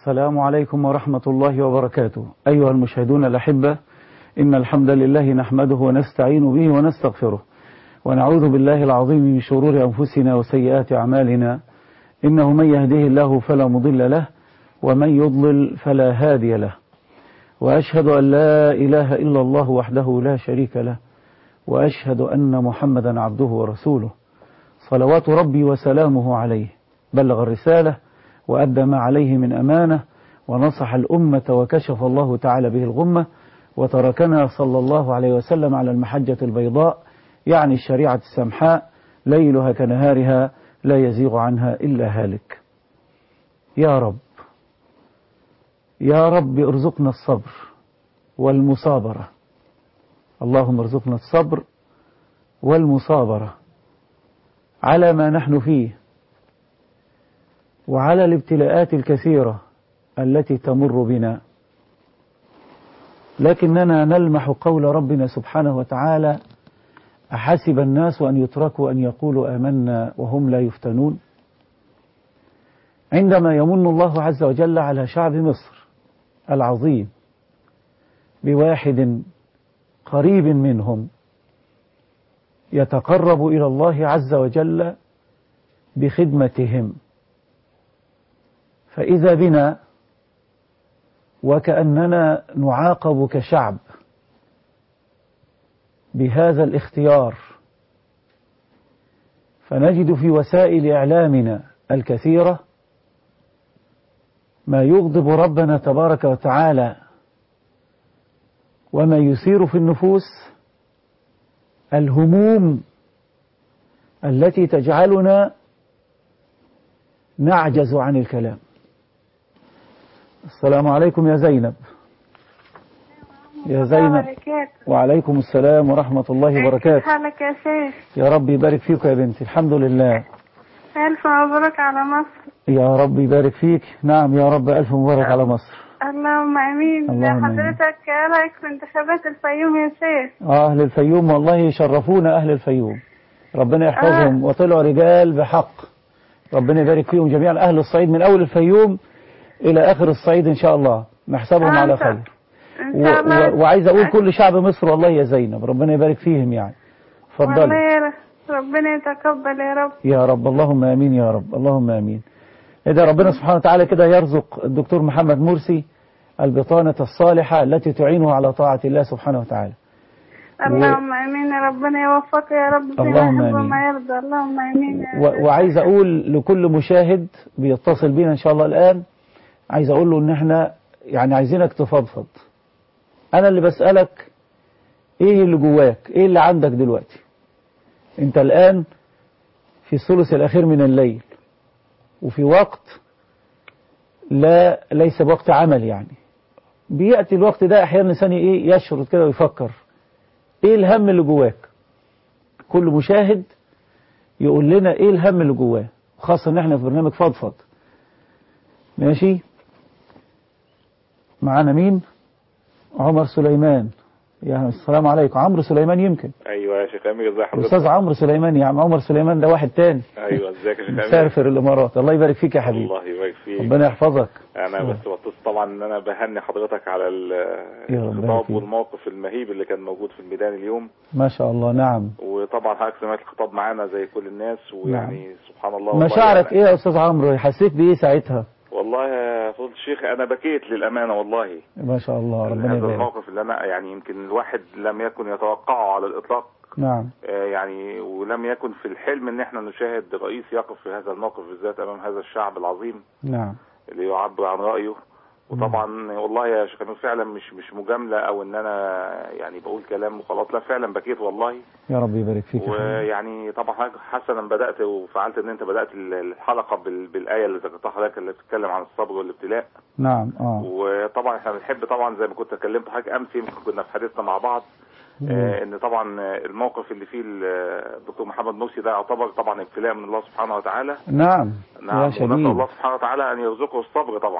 السلام عليكم ورحمة الله وبركاته أيها المشاهدون الأحبة إن الحمد لله نحمده ونستعين به ونستغفره ونعوذ بالله العظيم من شرور أنفسنا وسيئات أعمالنا إنه من يهده الله فلا مضل له ومن يضلل فلا هادي له وأشهد أن لا إله إلا الله وحده لا شريك له وأشهد أن محمدا عبده ورسوله صلوات ربي وسلامه عليه بلغ الرسالة وأدى ما عليه من أمانة ونصح الأمة وكشف الله تعالى به الغمة وتركنا صلى الله عليه وسلم على المحجة البيضاء يعني الشريعة السمحاء ليلها كنهارها لا يزيغ عنها إلا هالك يا رب يا رب ارزقنا الصبر والمصابرة اللهم ارزقنا الصبر والمصابرة على ما نحن فيه وعلى الابتلاءات الكثيرة التي تمر بنا لكننا نلمح قول ربنا سبحانه وتعالى أحسب الناس أن يتركوا أن يقولوا آمنا وهم لا يفتنون عندما يمن الله عز وجل على شعب مصر العظيم بواحد قريب منهم يتقرب إلى الله عز وجل بخدمتهم فإذا بنا وكأننا نعاقب كشعب بهذا الاختيار فنجد في وسائل إعلامنا الكثيرة ما يغضب ربنا تبارك وتعالى وما يثير في النفوس الهموم التي تجعلنا نعجز عن الكلام السلام عليكم يا زينب يا زينب وعليكم السلام ورحمة الله وبركاته حالك يا شيخ يا رب يبارك فيك يا بنتي الحمد لله ألف مبروك على مصر يا رب يبارك فيك نعم يا رب ألف مبارك على مصر اللهم امين اللهم آمين. حضرتك ايه رايك في انتخابات الفيوم يا شيخ أهل الفيوم والله يشرفونا أهل الفيوم ربنا يحفظهم وطلعوا رجال بحق ربنا يبارك فيهم جميعا أهل الصعيد من أول الفيوم إلى آخر الصعيد إن شاء الله نحسبهم آه، على إن شاء- خير ان و... شاء الله و... وعايز أقول كل شعب مصر والله يا زينب ربنا يبارك فيهم يعني والله اتفضلي يا رب. ربنا يتقبل يا رب يا رب اللهم امين يا رب اللهم امين إذا ربنا سبحانه وتعالى كده يرزق الدكتور محمد مرسي البطانة الصالحة التي تعينه على طاعة الله سبحانه وتعالى اللهم امين يا ربنا يوفقك يا رب فيما اللهم يحب آمين. وما يرضى اللهم امين يا و... رب. وعايز أقول لكل مشاهد بيتصل بينا إن شاء الله الآن عايز أقول له إن إحنا يعني عايزينك تفضفض أنا اللي بسألك إيه اللي جواك إيه اللي عندك دلوقتي أنت الآن في الثلث الأخير من الليل وفي وقت لا ليس بوقت عمل يعني بيأتي الوقت ده أحيانا الإنسان إيه يشرد كده ويفكر إيه الهم اللي جواك كل مشاهد يقول لنا إيه الهم اللي جواه خاصة إن إحنا في برنامج فضفض ماشي معانا مين عمر سليمان يعني السلام عليكم عمرو سليمان يمكن ايوه يا شيخ امير ازي حضرتك أستاذ عمرو سليمان يا عم عمر سليمان ده واحد تاني ايوه ازيك يا شيخ امير مسافر الإمارات الله يبارك فيك يا حبيبي الله يبارك فيك ربنا يحفظك انا بس بتصل طبعا ان انا بهني حضرتك على ال- يا رب يبارك الخطاب فيك. والموقف المهيب اللي كان موجود في الميدان اليوم ما شاء الله نعم وطبعا حضرتك سمعت الخطاب معانا زي كل الناس ويعني سبحان الله والله مشاعرك يعني إيه يا أستاذ عمرو حسيت بإيه ساعتها والله يا فضل الشيخ انا بكيت للامانه والله ما شاء الله ربنا هذا يبارك الموقف اللي انا يعني يمكن الواحد لم يكن يتوقعه على الاطلاق نعم آه، يعني ولم يكن في الحلم ان احنا نشاهد رئيس يقف في هذا الموقف بالذات امام هذا الشعب العظيم نعم اللي يعبر عن رأيه وطبعا والله يا شيخ أمين فعلا مش مش مجاملة او ان انا يعني بقول كلام وخلاص لا فعلا بكيت والله يا رب يبارك فيك يا حبيبي. ويعني طبعا حضرتك حسنا بدأت وفعلت ان انت بدأت الحلقة بال- بالآية اللي ذكرتها حضرتك اللي بتتكلم عن الصبر والابتلاء نعم اه وطبعا احنا بنحب طبعا زي ما كنت كلمت حضرتك امس يمكن كنا في حديثنا مع بعض آه، ان طبعا الموقف اللي فيه الدكتور محمد مرسي ده يعتبر طبعا ابتلاء من الله سبحانه وتعالى نعم نعم يا ونسأل شديد الله سبحانه وتعالى ان يرزقه الصبر طبعا يعني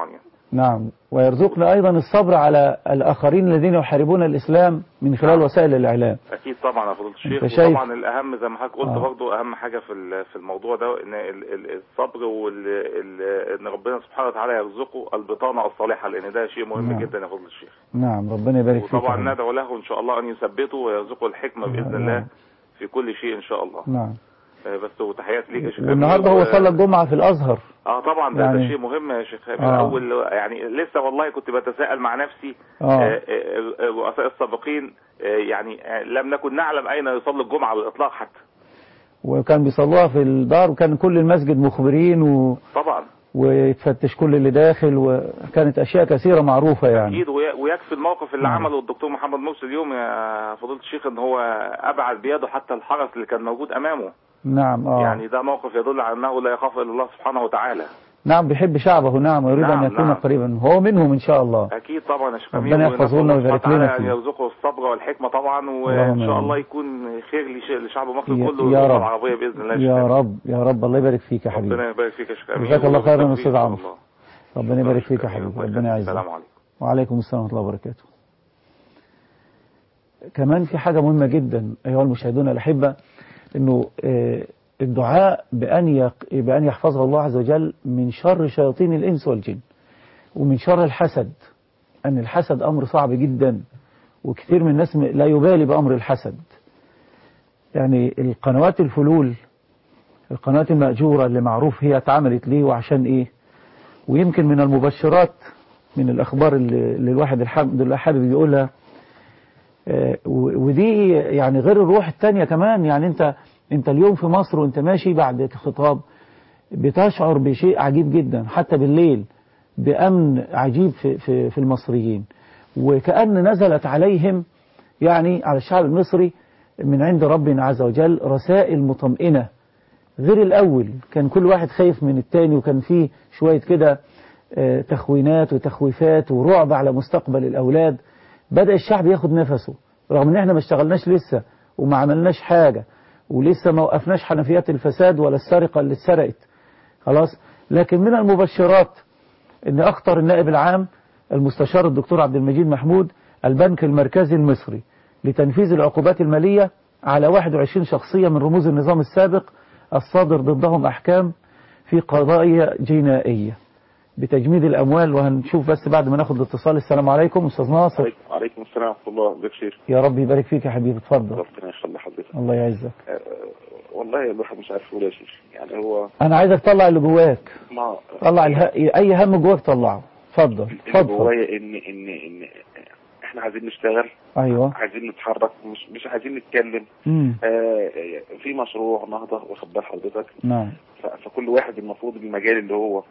نعم ويرزقنا أيضا الصبر على الآخرين الذين يحاربون الإسلام من خلال نعم. وسائل الإعلام اكيد طبعا يا فضيله الشيخ أنت شايف؟ وطبعا الاهم زي ما حضرتك قلت آه. برضه اهم حاجه في ال- في الموضوع ده ان ال- ال- الصبر وال ال- ان ربنا سبحانه وتعالى يرزقه البطانه الصالحه لان ده شيء مهم نعم. جدا يا فضيله الشيخ نعم ربنا يبارك فيك يا وطبعا حبيبي. ندعو له ان شاء الله ان يثبته ويرزقه الحكمه باذن نعم. الله في كل شيء ان شاء الله نعم آه، بس وتحياتي ليك يا شيخ والنهارده أمير. هو و- صلى الجمعة في الأزهر اه طبعا ده, يعني- ده شيء مهم يا شيخ أمير. آه. اول يعني لسه والله كنت بتساءل مع نفسي آه. آه، آه، الرؤساء السابقين آه، يعني آه، لم نكن نعلم اين يصلي الجمعه على الاطلاق حتى وكان بيصلوها في الدار وكان كل المسجد مخبرين و... طبعا ويتفتش كل اللي داخل وكانت أشياء كثيرة معروفة يعني اكيد وي- ويكفي الموقف اللي نعم. عمله الدكتور محمد مرسي اليوم يا فضيله الشيخ ان هو ابعد بيده حتى الحرس اللي كان موجود امامه نعم آه. يعني ده موقف يدل على انه لا يخاف الا الله سبحانه وتعالى نعم بيحب شعبه نعم ويريد نعم، أن يكون نعم. قريبا هو منهم إن شاء الله اكيد طبعا يا شيخ ربنا أمير، يحفظه ونسأل لنا الله ويبارك سبحانه لنا وتعالى فيه. ان يرزقه الصبر والحكمه طبعا اللهم وان شاء آمين. الله يكون خير لش- لشعب مصر يا- كله يا والأمة رب. العربيه باذن الله شيخ يا أمير. رب يا رب الله يبارك فيك يا حبيبي ربنا يبارك فيك يا شيخ أمير. جزاك الله خيرا يا وبالتوفيق أستاذ إن شاء عمرو. الله. ربنا يبارك فيك يا شيخ أمير. حبيبي الله ربنا يخليك. يعزك السلام عليكم وعليكم السلام ورحمة الله وبركاته كمان في حاجة مهمة جدا أيها المشاهدون الأحبة أنه آه، الدعاء بأن يق- بأن يحفظه الله عز وجل من شر شياطين الإنس والجن ومن شر الحسد أن الحسد أمر صعب جدا وكثير من الناس م- لا يبالي بأمر الحسد يعني القنوات الفلول القنوات المأجورة اللي معروف هي اتعملت ليه وعشان إيه ويمكن من المبشرات من الأخبار اللي اللي الواحد الحمد لله حابب يقولها آه، و- ودي يعني غير الروح التانية كمان يعني انت انت اليوم في مصر وانت ماشي بعد خطاب بتشعر بشيء عجيب جدا حتى بالليل بأمن عجيب في, في, في المصريين وكأن نزلت عليهم يعني على الشعب المصري من عند ربنا عز وجل رسائل مطمئنة غير الأول كان كل واحد خايف من التاني وكان فيه شوية كده آه، تخوينات وتخويفات ورعب على مستقبل الأولاد بدأ الشعب ياخد نفسه رغم ان احنا ما اشتغلناش لسه وما عملناش حاجة ولسه ما وقفناش حنفيات الفساد ولا السرقة اللي اتسرقت خلاص لكن من المبشرات ان اخطر النائب العام المستشار الدكتور عبد المجيد محمود البنك المركزي المصري لتنفيذ العقوبات المالية على 21 شخصية من رموز النظام السابق الصادر ضدهم أحكام في قضايا جنائية بتجميد الأموال وهنشوف بس بعد ما ناخد الاتصال السلام عليكم أستاذ ناصر عليكم عليكم السلام ورحمة الله بخير يا رب يبارك فيك يا حبيبي اتفضل ربنا يخلي حضرتك الله يعزك آه، والله الواحد مش عارف يقول يا شيخ يعني هو أنا عايزك تطلع اللي جواك ما طلع اله... أي هم جواك طلعه اتفضل اللي اتفضل جوايا ان ان ان احنا عايزين نشتغل أيوه عايزين نتحرك مش مش عايزين نتكلم امم آه، في مشروع نهضة واخد بال حضرتك نعم ف- فكل واحد المفروض المجال اللي هو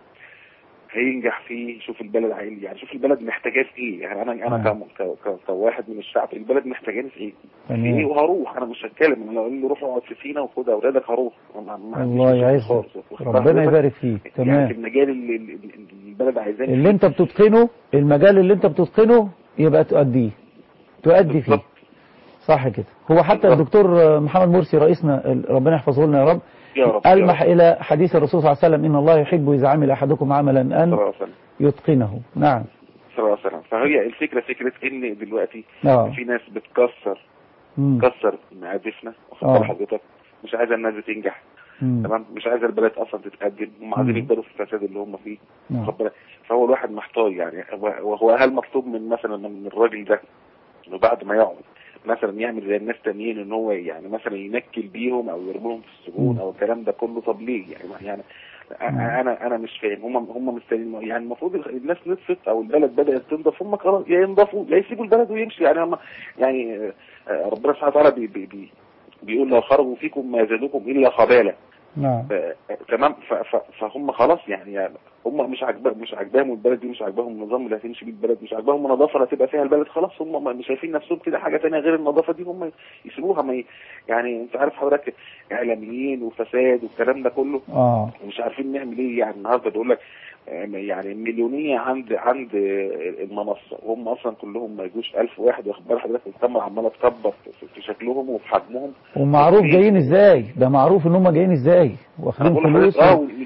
هينجح فيه شوف البلد عايز يعني شوف البلد محتاجاه في ايه يعني انا انا نعم. ك- ك- ك- كواحد من الشعب البلد محتاجاني في ايه في تمام. ايه وهروح انا مش هتكلم انا لو قال لي روح اقعد في سينا وخد اولادك هروح ما- ما عنديش الله مشكلة يعزك خالص. واخد بال ربنا حضرتك؟ يبارك فيك يعني تمام في المجال اللي, اللي اللي البلد عايزاني اللي فيه. انت بتتقنه المجال اللي انت بتتقنه يبقى تؤديه تؤدي فيه بالظبط. صح كده هو حتى بالظبط. الدكتور محمد مرسي رئيسنا ربنا يحفظه لنا يا رب يا رب يا ألمح رب. إلى حديث الرسول صلى الله عليه وسلم إن الله يحب إذا عمل أحدكم عملا صلى أن الله عليه وسلم يتقنه نعم صلى الله عليه وسلم فهي الفكره فكره ان دلوقتي آه. في ناس بتكسر مم. تكسر مقادفنا واخد آه. بال حضرتك مش عايزه الناس دي تنجح مم. تمام مش عايزه البلد اصلا تتقدم هم عايزين مم. يقدروا في الفساد اللي هم فيه نعم. واخد بالك فهو الواحد محتار يعني هو- وهو هل مطلوب من مثلا من الراجل ده انه بعد ما يقعد مثلا يعمل زي الناس تانيين ان هو يعني مثلا ينكل بيهم او يرميهم في السجون مم. او الكلام ده كله طب ليه يعني يعني مم. انا انا مش فاهم هم هم مستنيين يعني المفروض الناس نطفت او البلد بدات تنضف هم خلاص يا ينضفوا يا يسيبوا البلد ويمشي يعني هم يعني آه، ربنا سبحانه وتعالى بي بي بي بيقول لو خرجوا فيكم ما زادوكم الا خباله نعم ف- تمام ف- ف- فهم خلاص يعني, يعني هم مش عاجبهم مش عاجباهم والبلد دي مش عاجباهم النظام اللي هتمشي بيه البلد مش عاجباهم النظافه اللي هتبقى فيها البلد خلاص هم ما- مش شايفين نفسهم كده حاجه ثانيه غير النظافه دي هم يسيبوها ما ي- يعني انت عارف حضرتك اعلاميين وفساد والكلام ده كله آه ومش عارفين نعمل ايه يعني النهارده بيقول لك آه، يعني مليونية عند عند آه، المنصة وهم أصلا كلهم ما يجوش ألف واحد واخد بال حضرتك الكاميرا عمالة تكبر في- في شكلهم وفي حجمهم ومعروف جايين ازاي ده معروف ان هم جايين ازاي أنا واخدين بقول فلوس لحضرتك اه و-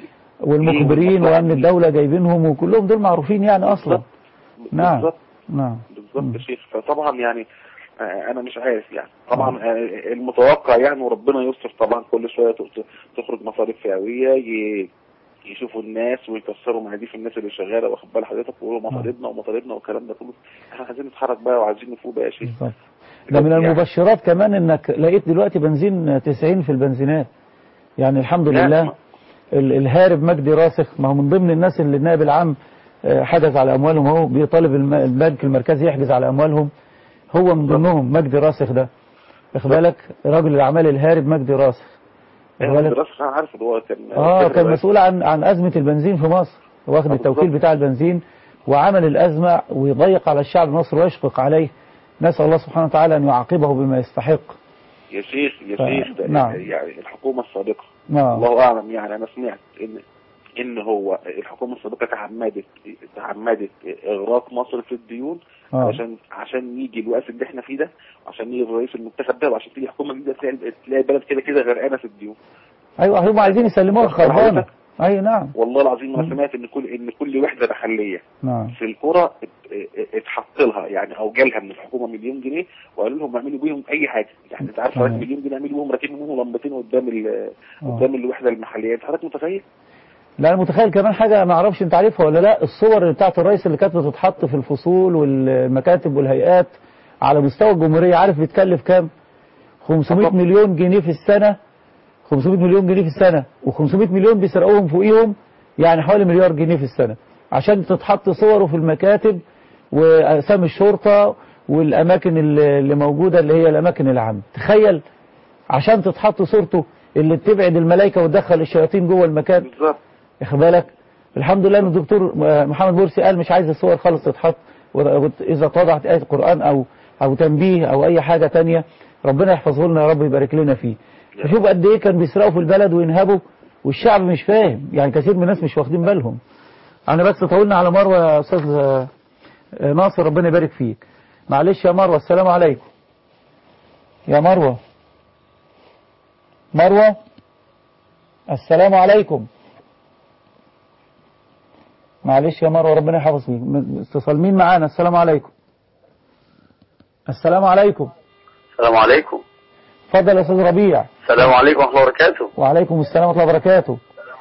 والمخبرين إيه وامن الدوله جايبينهم وكلهم دول معروفين يعني اصلا نعم بالظبط نعم بالظبط يا شيخ فطبعا يعني آه، انا مش عارف يعني طبعا آه، المتوقع يعني وربنا يستر طبعا كل شويه ت- تخرج مصاريف فئويه ي- يشوفوا الناس ويكسروا مهاديف الناس اللي شغاله واخد بال حضرتك ويقولوا مطالبنا ومطالبنا والكلام ده كله احنا عايزين نتحرك بقى وعايزين نفوق بقى يا شيخ بالظبط ده من يعني- المبشرات كمان انك لقيت دلوقتي بنزين 90 في البنزينات يعني الحمد لا، لله ما- ال- الهارب مجدي راسخ ما هو من ضمن الناس اللي النائب العام آه، حجز على اموالهم هو بيطالب الم- البنك المركزي يحجز على اموالهم هو من ضمنهم مجدي راسخ ده واخد بالك راجل الاعمال الهارب مجدي راسخ واخد ايه بالك؟ دراسه انا عارف اللي هو كان اه فكرة كان بقى. مسؤول عن عن ازمه البنزين في مصر واخد آه، التوكيل بالظبط. بتاع البنزين وعمل الازمه ويضيق على الشعب المصري ويشفق عليه نسال الله سبحانه وتعالى ان يعاقبه بما يستحق يا شيخ يا ف- شيخ ده نعم. يعني الحكومه السابقه نعم الله اعلم يعني انا سمعت ان ان هو الحكومه السابقه تعمدت تعمدت اغراق مصر في الديون آه. عشان عشان يجي الوقت اللي احنا فيه ده وعشان يجي الرئيس المنتخب ده وعشان تيجي حكومه جديده تلاقي تلاقي البلد كده كده غرقانه في الديون ايوه هم عايزين يسلموها واخد خربانه حضرتك؟ اي نعم والله العظيم انا سمعت ان كل ان كل وحده محليه نعم في القرى ات- اتحط لها يعني او جالها من الحكومه مليون جنيه وقالوا لهم اعملوا بيهم اي حاجه يعني انت عارف حضرتك تمام. مليون جنيه اعملوا بيهم راكبين منهم لمبتين قدام ال- آه. قدام الوحده المحليه انت حضرتك متخيل؟ لا انا متخيل كمان حاجه ما اعرفش انت عارفها ولا لا الصور اللي بتاعت الرئيس اللي كانت بتتحط في الفصول والمكاتب والهيئات على مستوى الجمهوريه عارف بيتكلف كام 500 طبعا. مليون جنيه في السنه 500 مليون جنيه في السنه و500 مليون بيسرقوهم فوقيهم يعني حوالي مليار جنيه في السنه عشان تتحط صوره في المكاتب واسامي الشرطه والاماكن اللي اللي موجوده اللي هي الاماكن العامه تخيل عشان تتحط صورته اللي تبعد الملائكه وتدخل الشياطين جوه المكان بالظبط واخد بالك الحمد لله ان الدكتور محمد مرسي قال مش عايز الصور خالص تتحط واذا اتوضعت ايه قران او او تنبيه او اي حاجه تانية ربنا يحفظه لنا يا رب يبارك لنا فيه فشوف قد ايه كان بيسرقوا في البلد وينهبوا والشعب مش فاهم يعني كثير من الناس مش واخدين بالهم انا بس طولنا على مروه يا استاذ آه، آه، ناصر ربنا يبارك فيك معلش يا مروه السلام عليكم يا مروه مروه السلام عليكم معلش يا مروه ربنا يحفظ فيك م- اتصال مين معانا السلام عليكم السلام عليكم السلام عليكم اتفضل يا استاذ ربيع السلام عليكم ورحمة الله وبركاته وعليكم السلام ورحمه الله وبركاته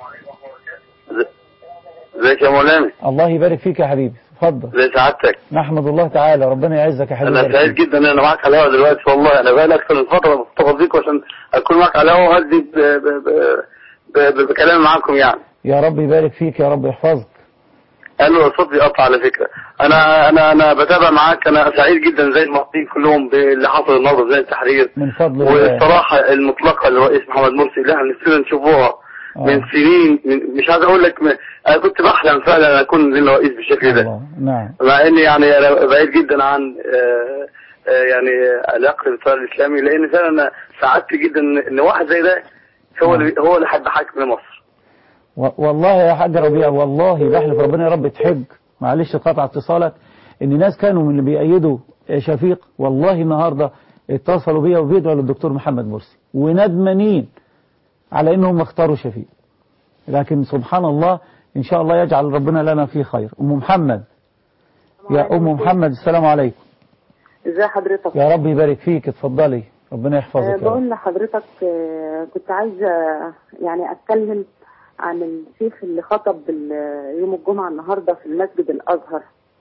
ازي- ازيك يا مولانا الله يبارك فيك يا حبيبي اتفضل ازي سعادتك نحمد الله تعالى ربنا يعزك يا حبيبي انا ويبارك سعيد فيك. جدا ان انا معاك على الهواء دلوقتي والله انا بقالي اكثر من فتره متصل بيك عشان اكون معاك على الهواء وادي ب- ب- ب- ب- ب- بكلامي معاكم يعني يا رب يبارك فيك يا رب يحفظك قالوا الصوت بيقطع على فكره انا انا انا بتابع معاك انا سعيد جدا زي المصريين كلهم باللي حصل النهارده زي التحرير من فضل الله والصراحه المطلقه للرئيس محمد مرسي اللي احنا نفسنا نشوفوها آه. من سنين من مش عايز اقول لك م- انا كنت بحلم فعلا اكون زي الرئيس بالشكل ده الله نعم مع اني يعني انا بعيد جدا عن آه، آه، يعني علاقه بالتيار الاسلامي لان فعلا انا سعدت جدا إن- ان واحد زي ده هو اللي هو اللي حب حاكم مصر و- والله يا حاج ربيع والله بحلف ربنا يا رب تحج معلش قطع اتصالك ان ناس كانوا من اللي بيأيدوا شفيق والله النهارده اتصلوا بيا وبيدعوا للدكتور محمد مرسي وندمانين على انهم اختاروا شفيق لكن سبحان الله ان شاء الله يجعل ربنا لنا فيه خير ام محمد يا ام محمد السلام عليكم ازي حضرتك يا رب يبارك فيك اتفضلي ربنا آه، يحفظك يا رب بقول لحضرتك آه، كنت عايزة يعني أتكلم عن الشيخ اللي خطب ال- يوم الجمعة النهاردة في المسجد الأزهر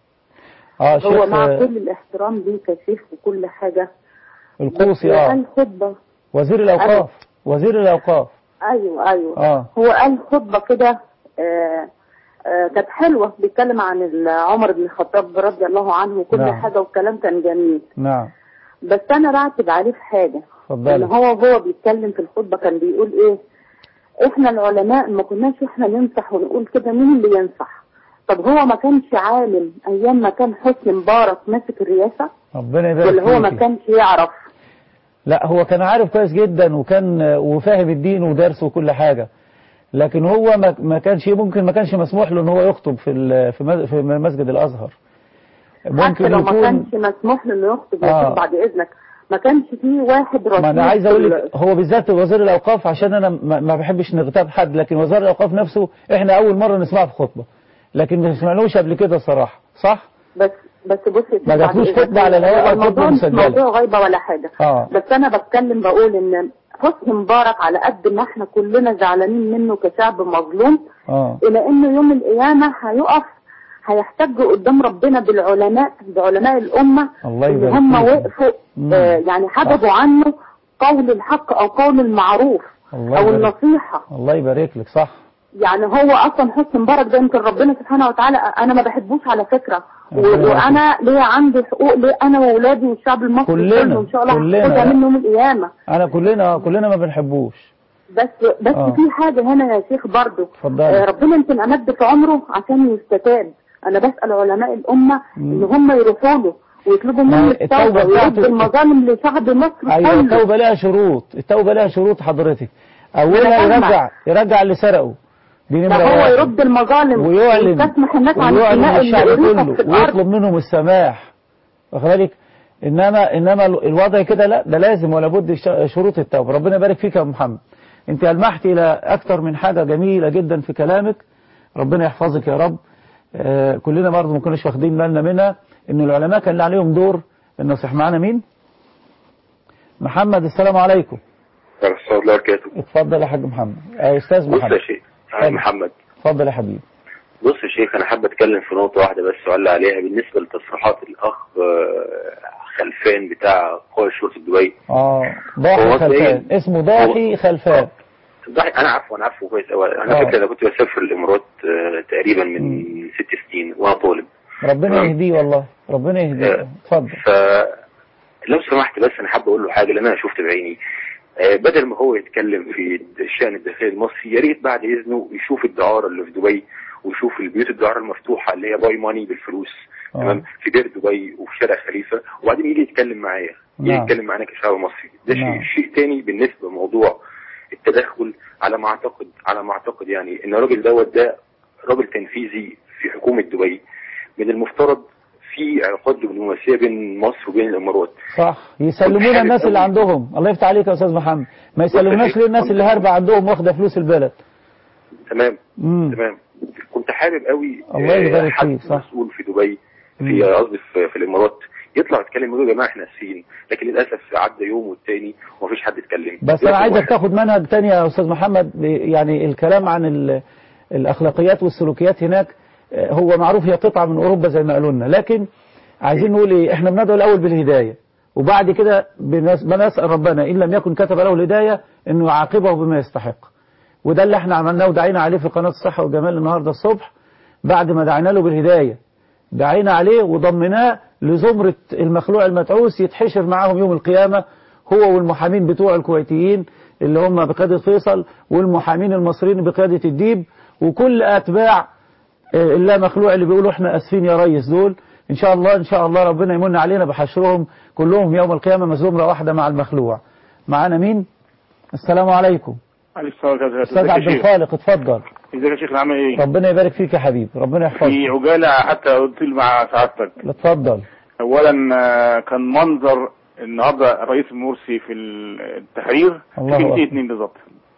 اه هو شيخ مع آه، كل الاحترام ليه كشيخ وكل حاجة القوسي بس اه قال خطبة وزير الاوقاف وزير الاوقاف أيوه أيوه اه هو قال خطبة كده آه، آه، كانت حلوة بيتكلم عن ال- عمر بن الخطاب رضي الله عنه وكل نعم. حاجة والكلام كان جميل نعم بس أنا بعتب عليه في حاجة ان اتفضلي هو وهو بيتكلم في الخطبه كان بيقول ايه احنا العلماء ما كناش احنا ننصح ونقول كده مين اللي ينصح طب هو ما كانش عالم ايام ما كان حسني مبارك ماسك الرئاسه ربنا يبارك ولا هو ما فيكي. كانش يعرف لا هو كان عارف كويس جدا وكان وفاهم الدين ودرسه وكل حاجة لكن هو ما ما كانش ممكن ما كانش مسموح له ان هو يخطب في ال- في مز- في مسجد الازهر حتى ممكن لو ما يكون كانش مسموح له انه يخطب آه. يخطب بعد اذنك ما كانش فيه واحد رصيد ما انا عايز في اقول ال- لك هو بالذات وزير الاوقاف عشان انا ما ما بحبش نغتاب حد لكن وزير الاوقاف نفسه احنا اول مره نسمعه في خطبه لكن ما سمعناهوش قبل كده الصراحه صح بس بس بص يا سيدي ما بعد جاتلوش إذنك، خطبة على الهواء هو أو الموضوع خطبة مش مسجلة. موضوع غيبه ولا حاجه اه بس انا بتكلم بقول ان حسني مبارك على قد ما احنا كلنا زعلانين منه كشعب مظلوم اه الى انه يوم القيامه هيقف هيحتج قدام ربنا بالعلماء بعلماء الامه الله اللي يبارك هم فيك. وقفوا مم. آه يعني حجبوا عنه قول الحق او قول المعروف الله او يبارك. النصيحه الله يبارك لك صح يعني هو اصلا حسني مبارك ده يمكن ربنا سبحانه وتعالى انا ما بحبوش على فكره و- ربنا يبارك وانا ليا عندي حقوق ليه انا واولادي والشعب المصري كلنا- كله ان شاء الله كلنا. هاخدها منه يوم القيامه انا كلنا كلنا ما بنحبوش بس بس آه. في حاجه هنا يا شيخ برضو اتفضلي. آه ربنا يمكن امد في عمره عشان يستتاب انا بسال علماء الامه ان هم يروحوا له ويطلبوا ما منه التوبة التوبه ويرد بتاعته- المظالم لشعب مصر ايوه كله التوبه لها شروط التوبه لها شروط حضرتك اولها أنا فاهمة. يرجع يرجع اللي سرقه دي نمره ده هو واحد. يرد المظالم ويعلن ويستسمح الناس عن ويعلن الدماء اللي للشعب أريقت كله في الارض ويطلب منهم السماح واخد بالك انما انما الوضع كده لا ده لازم ولا بد ش- شروط التوبه ربنا يبارك فيك يا أم محمد انت المحت الى اكتر من حاجه جميله جدا في كلامك ربنا يحفظك يا رب آه كلنا برضه ما كناش واخدين بالنا منها ان العلماء كان عليهم دور النصيح معانا مين محمد السلام عليكم ورحمة الله وبركاته اتفضل يا حاج محمد آه استاذ بص يا محمد شيخ اتفضل. يا محمد اتفضل يا حبيبي بص يا شيخ انا حابب اتكلم في نقطة واحدة بس وعلق عليها بالنسبة لتصريحات الاخ آه، خلفان بتاع قوى الشرطة دبي اه هو ضاحي تلاقيه- خلفان اسمه ضاحي خلفان ضحي انا عارفه انا عارفه كويس قوي انا آه. فاكر انا كنت بسافر الامارات آه، تقريبا من ست سنين وانا طالب ربنا تمام. يهديه والله ربنا يهديه آه. اتفضل فلو سمحت بس انا حابب اقول له حاجه لان انا شفت بعيني آه، بدل ما هو يتكلم في الشان الداخلي المصري يا ريت بعد اذنه يشوف الدعاره اللي في دبي ويشوف البيوت الدعاره المفتوحه اللي هي باي ماني بالفلوس آه. تمام في دير دبي وفي شارع خليفه وبعدين يجي يتكلم معايا يجي نعم. يتكلم معانا كشعب مصري ده نعم. شيء شيء تاني بالنسبه لموضوع التدخل على ما اعتقد على ما اعتقد يعني ان الراجل دوت ده راجل تنفيذي في حكومه دبي من المفترض في علاقات دبلوماسيه بين مصر وبين الامارات صح يسلمونا حابب الناس اللي أوي. عندهم الله يفتح عليك يا استاذ محمد ما يسلموناش شيخ، ليه الناس كنت- اللي هاربه عندهم واخده فلوس البلد تمام امم تمام كنت حابب قوي الله آه، يبارك حد فيك، صح. مسؤول في دبي مم. في قصدي في, في الامارات يطلع يتكلم يقول يا جماعه احنا اسفين لكن للاسف عدى يوم والتاني ومفيش حد اتكلم بس ده انا رقم عايزك واحد. تاخد منهج تاني يا استاذ محمد ب- يعني الكلام عن ال- الاخلاقيات والسلوكيات هناك آه، هو معروف هي قطعه من اوروبا زي ما قالوا لنا لكن عايزين نقول ايه احنا بندعو الاول بالهدايه وبعد كده بنس- بنسال ربنا ان لم يكن كتب له الهدايه انه يعاقبه بما يستحق وده اللي احنا عملناه ودعينا عليه في قناه الصحه والجمال النهارده الصبح بعد ما دعينا له بالهدايه دعينا عليه وضمناه لزمرة المخلوع المتعوس يتحشر معاهم يوم القيامة هو والمحامين بتوع الكويتيين اللي هم بقيادة فيصل والمحامين المصريين بقيادة الديب وكل أتباع آه، اللا مخلوع اللي بيقولوا احنا اسفين يا ريس دول ان شاء الله ان شاء الله ربنا يمن علينا بحشرهم كلهم يوم القيامة زمرة واحدة مع المخلوع معانا مين السلام عليكم عليك السلام عليكم استاذ عبد الخالق اتفضل ازيك يا شيخ عامل ايه؟ ربنا يبارك فيك يا حبيبي ربنا في يحفظك عجالة حتى اطيل مع سعادتك اتفضل اولا آه، كان منظر النهارده الرئيس المرسي في التحرير الله في أكبر. كلمتين اتنين بالظبط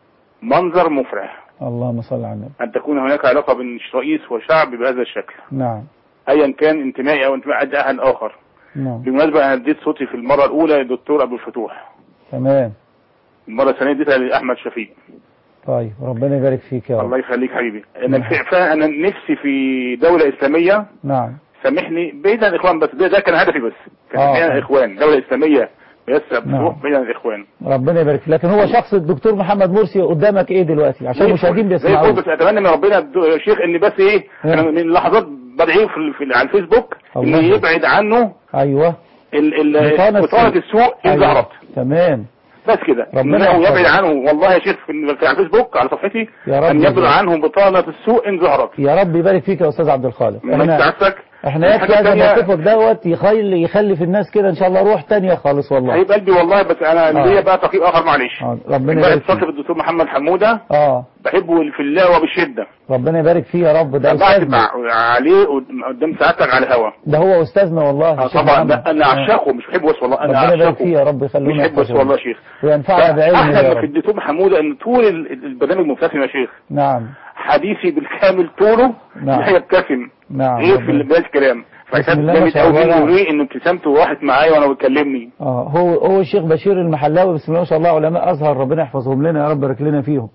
منظر مفرح اللهم صل على النبي ان تكون هناك علاقه بين رئيس وشعب بهذا الشكل نعم ايا كان انتمائي او انتماء اي احد اخر نعم بالمناسبه انا اديت صوتي في المره الاولى للدكتور ابو الفتوح تمام المره الثانيه اديتها لاحمد شفيق طيب ربنا يبارك فيك يا الله رب يخليك حبيبي انا الفع- فعلا انا نفسي في دوله اسلاميه نعم سامحني بعيد عن الاخوان بس ده, ده كان هدفي بس كان آه. بعيد عن الاخوان دوله اسلاميه بس نعم. بتروح بعيد عن الاخوان ربنا يبارك فيك لكن هو شخص الدكتور محمد مرسي قدامك ايه دلوقتي عشان زي المشاهدين الفل. زي الفل بيسمعوك بس اتمنى من ربنا الدو- يا شيخ ان بس ايه نعم. انا من لحظات بدعيه في, في على الفيسبوك ان الله يبارك. يبعد عنه ايوه ال ال بطانة بطانه السوء. السوء ان أيوة. ظهرت تمام بس كده ربنا انه يبعد يحفظك. عنه والله يا شيخ في, في على الفيسبوك على صفحتي يا رب ان يبعد يجزاك. عنه بطانه السوء ان ظهرت يا رب يبارك فيك يا استاذ عبد الخالق من سعادتك احنا يكفي الحاجة هذا التانية- موقفك دوت يخلي يخلي في الناس كده ان شاء الله روح تانية خالص والله حبيب قلبي والله بس انا آه. ليا بقى تقييم اخر معلش آه، ربنا امبارح يبارك اتصلت فيك بالدكتور محمد حموده اه بحبه في الله وبالشده ربنا يبارك فيه يا رب ده بعت استاذنا عليه قدام سعادتك على الهوا ده هو استاذنا والله آه الشيخ طبعا محمد. لا انا آه. اعشقه مش بحبه بس والله انا ربنا يبارك اعشقه فيه يا رب يخلونا مش بحبه بس يحفظه. والله يا شيخ وينفعنا بعلمه احلى يا ما في رب الدكتور محموده ان طول ال- البرنامج مبتسم يا شيخ نعم حديثي بالكامل طوله نعم. لا يبتسم نعم غير في ربنا- بدايه الكلام بسم فكان الله ما جامد شاء قوي الله. منه ليه ان ابتسامته راحت معايا وانا بيكلمني اه هو هو الشيخ بشير المحلاوي بسم الله ما شاء الله علماء ازهر ربنا يحفظهم لنا يا رب يبارك لنا فيهم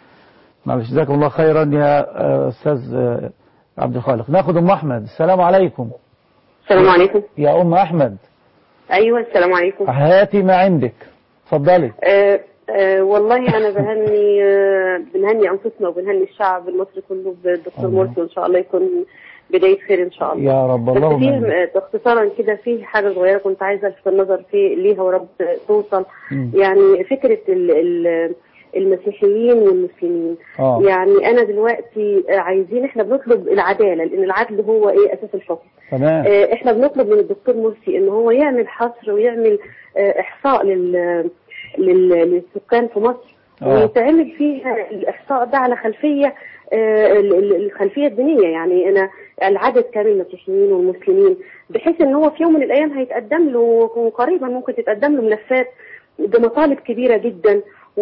معلش جزاكم الله خيرا يا آه، استاذ آه، عبد الخالق ناخد ام احمد السلام عليكم السلام عليكم يا ام احمد ايوه السلام عليكم هاتي ما عندك اتفضلي آه آه والله انا بهني آه بنهني انفسنا وبنهني الشعب المصري كله بالدكتور الله. مرسي وان شاء الله يكون بدايه خير ان شاء الله يا رب بس اللهم فيه آمين. آه، اختصارا كده في حاجه صغيره كنت عايزه الفت النظر في ليها ورب توصل مم. يعني فكره ال ال المسيحيين والمسلمين اه يعني انا دلوقتي آه، عايزين احنا بنطلب العداله لان العدل هو ايه اساس الحكم تمام آه، احنا بنطلب من الدكتور مرسي ان هو يعمل حصر ويعمل آه، احصاء لل لل- للسكان في مصر آه. ويتعمل فيها الاحصاء ده على خلفيه آه، ال- ال- الخلفيه الدينيه يعني انا العدد كامل المسيحيين والمسلمين بحيث ان هو في يوم من الايام هيتقدم له قريبا ممكن تتقدم له ملفات بمطالب كبيره جدا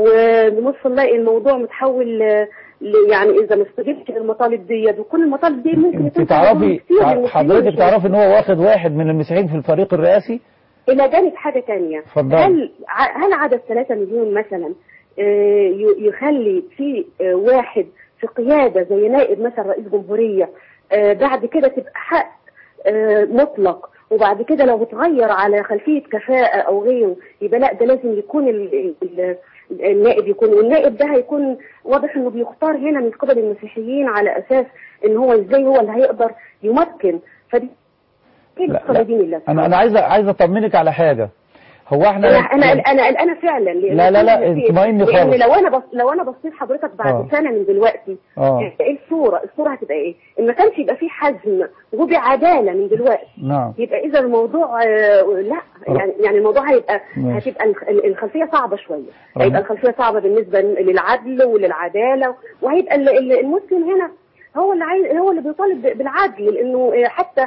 ونبص نلاقي الموضوع متحول آه، ل- يعني اذا ما استجبتش للمطالب ديت وكل المطالب دي ممكن انت يكون تعرفي كتير تع- للمسلمين حضرتك مش تعرفي ان هو واخد واحد من المسيحيين في الفريق الرئاسي إلى جانب حاجة تانية اتفضل. هل ع- هل عدد 3 مليون مثلا آه، ي- يخلي في آه، واحد في قيادة زي نائب مثلا رئيس جمهورية آه، بعد كده تبقى حق آه، مطلق وبعد كده لو اتغير على خلفية كفاءة أو غيره يبقى لا ده لازم يكون ال- ال- النائب يكون والنائب ده هيكون واضح انه بيختار هنا من قبل المسيحيين على اساس ان هو ازاي هو اللي هيقدر يمكن فدي لا، لا. قبل دين الله انا انا عايز عايز اطمنك على حاجه هو احنا انا انا انا قلقانه فعلا لأن لا، لا، لا، كل- اطمئني لان خالص. لو انا بص لو انا بصيت حضرتك بعد آه. سنه من دلوقتي اه ايه الصوره الصوره هتبقى ايه ان ما كانش يبقى في حزم وبعداله من دلوقتي نعم يبقى اذا الموضوع آه، لا يعني يعني الموضوع هيبقى ماشي. هتبقى الخ- الخلفيه صعبه شويه ربنا- هيبقى الخلفيه صعبه بالنسبه للعدل وللعداله وهيبقى ال- ال- المسلم هنا هو اللي عايز هو اللي بيطالب بالعدل لانه آه، حتى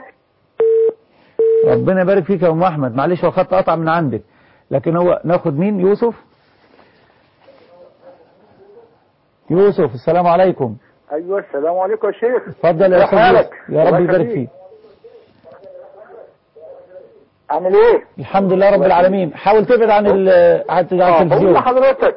ربنا يبارك فيك يا ام احمد معلش هو خط قطع من عندك لكن هو ناخد مين يوسف يوسف السلام عليكم ايوه السلام عليكم يا شيخ اتفضل يا كيف استاذ حالك؟ يوسف يا الله رب يبارك يخليك. فيك عامل ايه؟ الحمد لله رب العالمين حاول تبعد عن ال- عن آه، بقول التلفزيون لحضرتك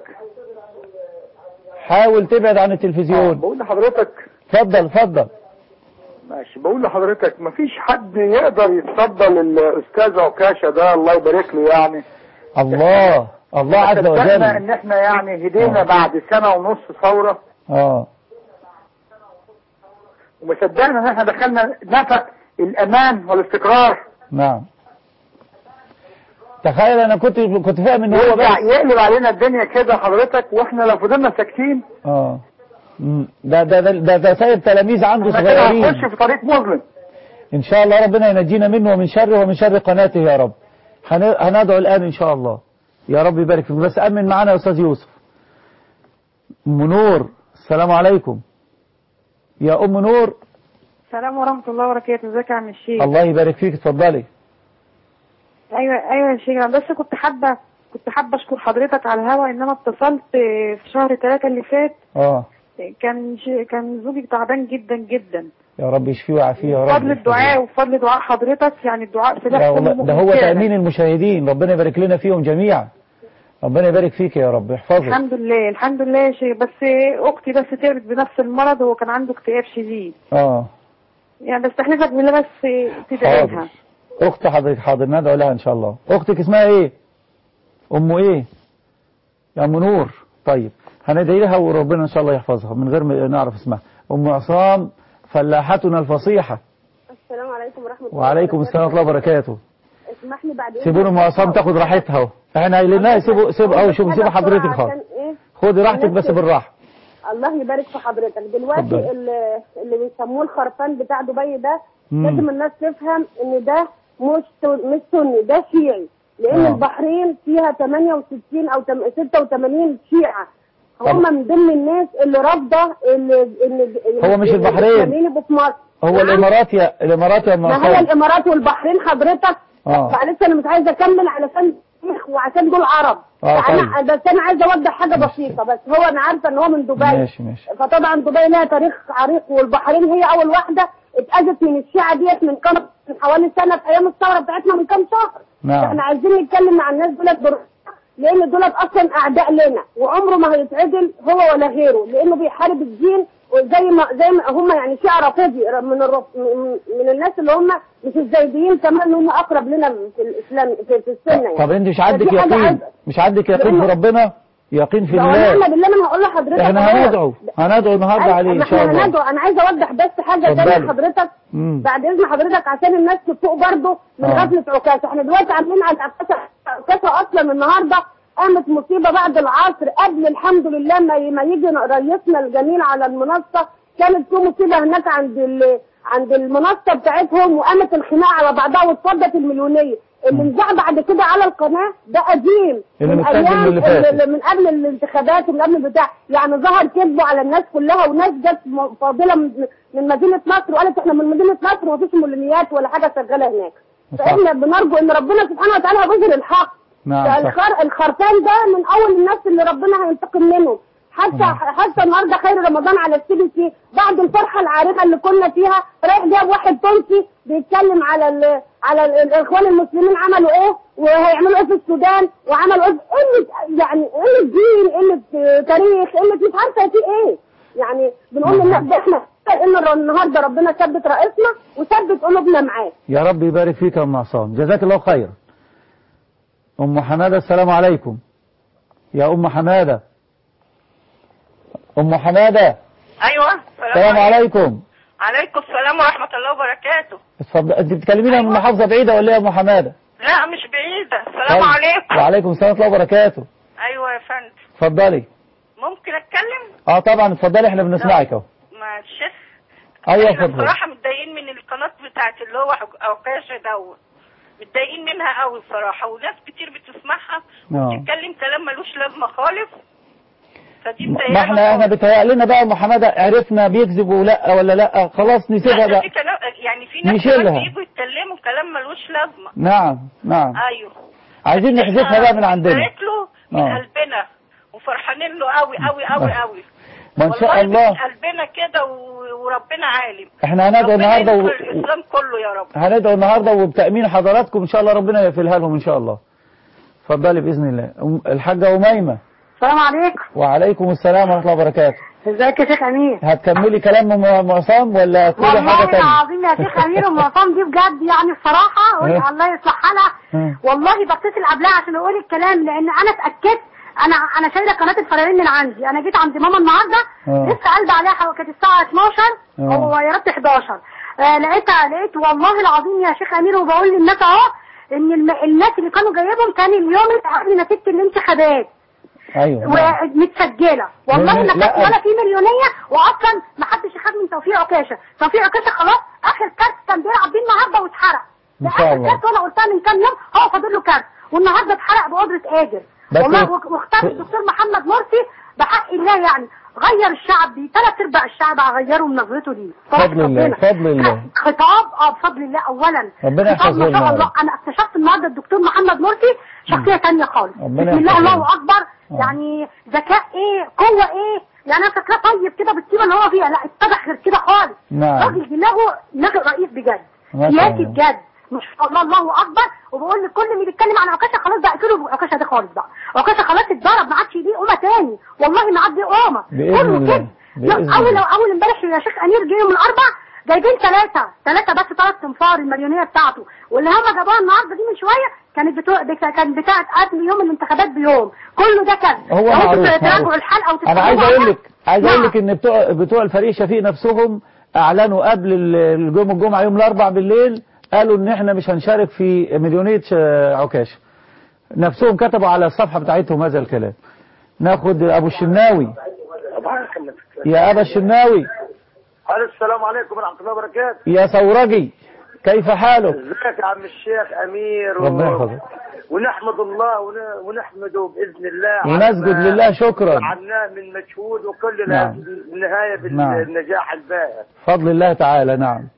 حاول تبعد عن آه، التلفزيون بقول لحضرتك اتفضل اتفضل ماشي بقول لحضرتك مفيش حد يقدر يتفضل الاستاذ عكاشة ده الله يبارك له يعني الله الله عز صدقنا وجل ان احنا يعني هدينا آه. بعد سنة ونص ثورة اه ومصدقنا ان احنا دخلنا نفق الامان والاستقرار نعم تخيل انا كنت كنت فاهم ان هو يرجع بس يقلب علينا الدنيا كده حضرتك واحنا لو فضلنا ساكتين اه مم. ده ده ده ده, ده سايب تلاميذ عنده احنا كده صغيرين هنخش في طريق مظلم ان شاء الله ربنا ينجينا منه ومن شره ومن شر قناته يا رب هن- هندعو الان ان شاء الله يا رب يبارك فيك بس امن معانا يا استاذ يوسف ام نور السلام عليكم يا ام نور السلام ورحمة الله وبركاته ازيك يا عم الشيخ الله يبارك فيك اتفضلي ايوه ايوه يا شيخ انا بس كنت حابة كنت حابة اشكر حضرتك على الهوا ان انا اتصلت في شهر ثلاثة اللي فات اه كان ش- كان زوجي تعبان جدا جدا يا رب يشفيه ويعافيه يا رب بفضل الدعاء وبفضل دعاء حضرتك يعني الدعاء سلاح لا كل والله مؤمن ده هو فعلا. تأمين المشاهدين ربنا يبارك لنا فيهم جميعا ربنا يبارك فيك يا رب يحفظك الحمد لله الحمد لله يا شيخ بس اختي بس تعبت بنفس المرض هو كان عنده اكتئاب شديد اه يعني بستحلفك بالله بس تدعي حاضر لها اخت حضرتك حاضر ندعو لها ان شاء الله اختك اسمها ايه ام ايه يا ام نور طيب هندعي لها وربنا ان شاء الله يحفظها من غير ما نعرف اسمها ام عصام فلاحتنا الفصيحة السلام عليكم ورحمه الله وعليكم السلام ورحمه الله وبركاته اسمح لي بعد سيبوا ام عصام تاخد راحتها اهو احنا قايلين لها سيبوا سيبوا او شوفوا سيبوا حضرتك خالص عشان ايه خدي راحتك بس بالراحه الله يبارك في حضرتك دلوقتي اتفضل. اللي, اللي بيسموه الخرفان بتاع دبي ده مم. لازم الناس تفهم ان ده مش سن- مش سني ده شيعي لان آه. البحرين فيها 68 او تم- 86 شيعة طب- هم من ضمن الناس اللي رافضه اللي اللي هو مش البحرين. الإسلاميين يبقوا في مصر هو نعم؟ الامارات يا الامارات يا ما هي معصم الامارات والبحرين حضرتك اه معلش انا مش عايزه اكمل علشان وعشان دول عرب اه فانا بس انا عايزه اوضح حاجه بسيطه بس هو انا عارفه ان هو من دبي ماشي ماشي فطبعا دبي لها تاريخ عريق والبحرين هي اول واحده اتاذت من الشيعه ديت من كام من حوالي سنه في ايام الثوره بتاعتنا من كام شهر نعم. احنا عايزين نتكلم مع الناس دولت بر... لان دولت اصلا اعداء لنا وعمره ما هيتعدل هو ولا غيره لانه بيحارب الدين وزي ما زي ما هم يعني شيعة رافضي من الرف... من, من الناس اللي هم مش الزيديين كمان هم اقرب لنا في الاسلام في, في السنه يعني طب انت مش عندك فدي حاجة يقين عايزة- مش عندك يقين في لأنه- ربنا يقين في لو الله نعم بالله انا هقول لحضرتك احنا أهو. هندعو هندعو النهارده أيوة، عليه ما ان شاء احنا الله هندعو انا عايزه اوضح بس حاجه اتفضلي. تانية لحضرتك مم. بعد اذن حضرتك عشان الناس تفوق برضه من آه. غفله عكاسه احنا دلوقتي عاملين على عكاسه عكاسه اصلا النهارده قامت مصيبه بعد العصر قبل الحمد لله ما ما يجي رئيسنا الجميل على المنصه كانت في مصيبه هناك عند ال... عند المنصه بتاعتهم وقامت الخناقه على بعضها واتفضت المليونيه اللي انذاع بعد كده على القناه ده قديم اللي من متسجل ايام من اللي فاتت. اللي من قبل الانتخابات ومن قبل البتاع يعني ظهر كذبه على الناس كلها وناس جت م- فاضله من من مدينه نصر وقالت احنا من مدينه نصر ومفيش مولانيات ولا حاجه شغاله هناك صح. فاحنا بنرجو ان ربنا سبحانه وتعالى يظهر الحق نعم صح فالخر... الخرفان ده من اول الناس اللي ربنا هينتقم منه حتى نعم. حتى النهارده خير رمضان على السي بي سي بعد الفرحه العارمه اللي كنا فيها رايح جاب واحد تونسي بيتكلم على ال... على ال... الاخوان المسلمين عملوا ايه وهيعملوا ايه في السودان وعملوا ايه قله يعني قله دين قله آه، تاريخ قله مش عارفه في ايه يعني بنقول للناس ده احنا ان الر- النهارده ربنا ثبت رئيسنا وثبت قلوبنا معاه يا رب يبارك فيك يا ام عصام جزاك الله خيرا ام حماده السلام عليكم يا ام حماده ام حماده ايوه السلام عليكم عليكم السلام ورحمه الله وبركاته اتفضل انت بتكلمينا من محافظه بعيده ولا ايه يا ام حماده لا مش بعيده السلام طيب. عليكم وعليكم السلام ورحمه الله وبركاته ايوه يا فندم اتفضلي ممكن اتكلم اه طبعا اتفضلي احنا بنسمعك اهو مع الشيخ ايوه احنا اتفضلي بصراحه متضايقين من القناه بتاعت اللي هو عك- عكاشه دوت متضايقين منها قوي بصراحه وناس كتير بتسمعها آه. وبتتكلم كلام ملوش لازمه خالص فدي ما مضايقانا احنا احنا بيتهيأ لنا بقى ام حماده عرفنا بيكذب ولا ولا لا خلاص نسيبها لا ده بقى في كلام يعني في ناس نشيلها. كمان بييجوا يتكلموا كلام ملوش لازمه نعم نعم ايوه عايزين نحذفها بقى من عندنا بنبارك له من آه. قلبنا وفرحانين له قوي قوي قوي قوي ما ان شاء والله الله من قلبنا كده و- وربنا عالم احنا هندعو ربنا النهارده و... ينصر الاسلام كله يا رب هندعو النهارده وبتأمين حضراتكم ان شاء الله ربنا يقفلها لهم ان شاء الله اتفضلي باذن الله أم- الحاجه اميمه السلام عليكم وعليكم السلام ورحمه الله وبركاته ازيك يا شيخ امير هتكملي كلام ام عصام ولا تقولي حاجه والله تانية العظيم يا شيخ امير ام عصام دي بجد يعني الصراحه قول ها؟ الله يصلح حالها ها. والله بتصل قبلها عشان اقول الكلام لان انا اتاكدت انا انا شايله قناه الفرارين من عندي انا جيت عند ماما النهارده اه. لسه قلب عليها حو- كانت الساعه 12 اه. او يا رب 11 آه لقيتها لقيت والله العظيم يا شيخ امير وبقول للناس اهو ان الم... الناس اللي كانوا جايبهم كان اليوم اللي قبل نتيجه الانتخابات ايوه نعم. ومتسجله والله لا، ما لا. كانت ولا في مليونيه واصلا ما حدش يخاف من توفيق عكاشه توفيق عكاشه خلاص اخر كارت كان بيلعب بيه النهارده واتحرق إن ده شاء اخر الله. كارت وانا قلتها من كام يوم هو فاضل له كارت والنهارده اتحرق بقدره اجر بس والله إيه؟ و- واختار الدكتور محمد مرسي بحق الله يعني غير الشعب دي ثلاث ارباع الشعب غيروا من نظرته دي صراحة فضل الله، ربنا. فضل الله. خطاب اه بفضل الله اولا ربنا خطاب ما يحفظه شاء لنا. الله انا اكتشفت النهارده الدكتور محمد مرسي شخصيه ثانيه خالص ربنا بسم الله يحفظه لنا. الله اكبر آه. يعني ذكاء ايه قوه ايه يعني انا فاكراه طيب كده بالطيبه اللي هو فيها لا اتضح غير كده خالص نعم. راجل دماغه دماغ رئيس بجد ما شاء سياسي الله. بجد ما شاء الله الله اكبر وبقول لكل اللي بيتكلم عن عكاشه خلاص بقى اقفلوا عكاشه ده خالص بقى عكاشه خلاص اتضرب ما عادش ليه قومه تاني والله ما عاد ليه قومه بإذن كله الله. كده بإذن اول الله. اول امبارح يا شيخ امير جه يوم الاربع جايبين ثلاثة ثلاثة بس ثلاث تنفار المليونية بتاعته واللي هم جابوها النهارده دي من شوية كانت بتوع بتا- كانت بتاعت قبل يوم الانتخابات بيوم كله ده كان هو لو معروف انتوا تراجعوا معروف. الحلقة انا عايز وتتفرجوا اقول لك عايز اقول نعم. لك ان بتوع بتوع الفريق شفيق نفسهم اعلنوا قبل ال- اليوم الجمعه يوم الاربع بالليل قالوا ان احنا مش هنشارك في مليونيه ش- عكاشه نفسهم كتبوا على الصفحه بتاعتهم هذا الكلام ناخد ابو الشناوي احمد يا أبا الشناوي قال السلام عليكم ورحمه الله وبركاته يا ثورجي كيف حالك ازيك يا عم الشيخ امير ربنا يحفظك ونحمد الله ون- ونحمده باذن الله ونسجد عما لله شكرا عناه من مجهود وكل نعم. النهايه نعم. بالنجاح الباهر فضل الله تعالى نعم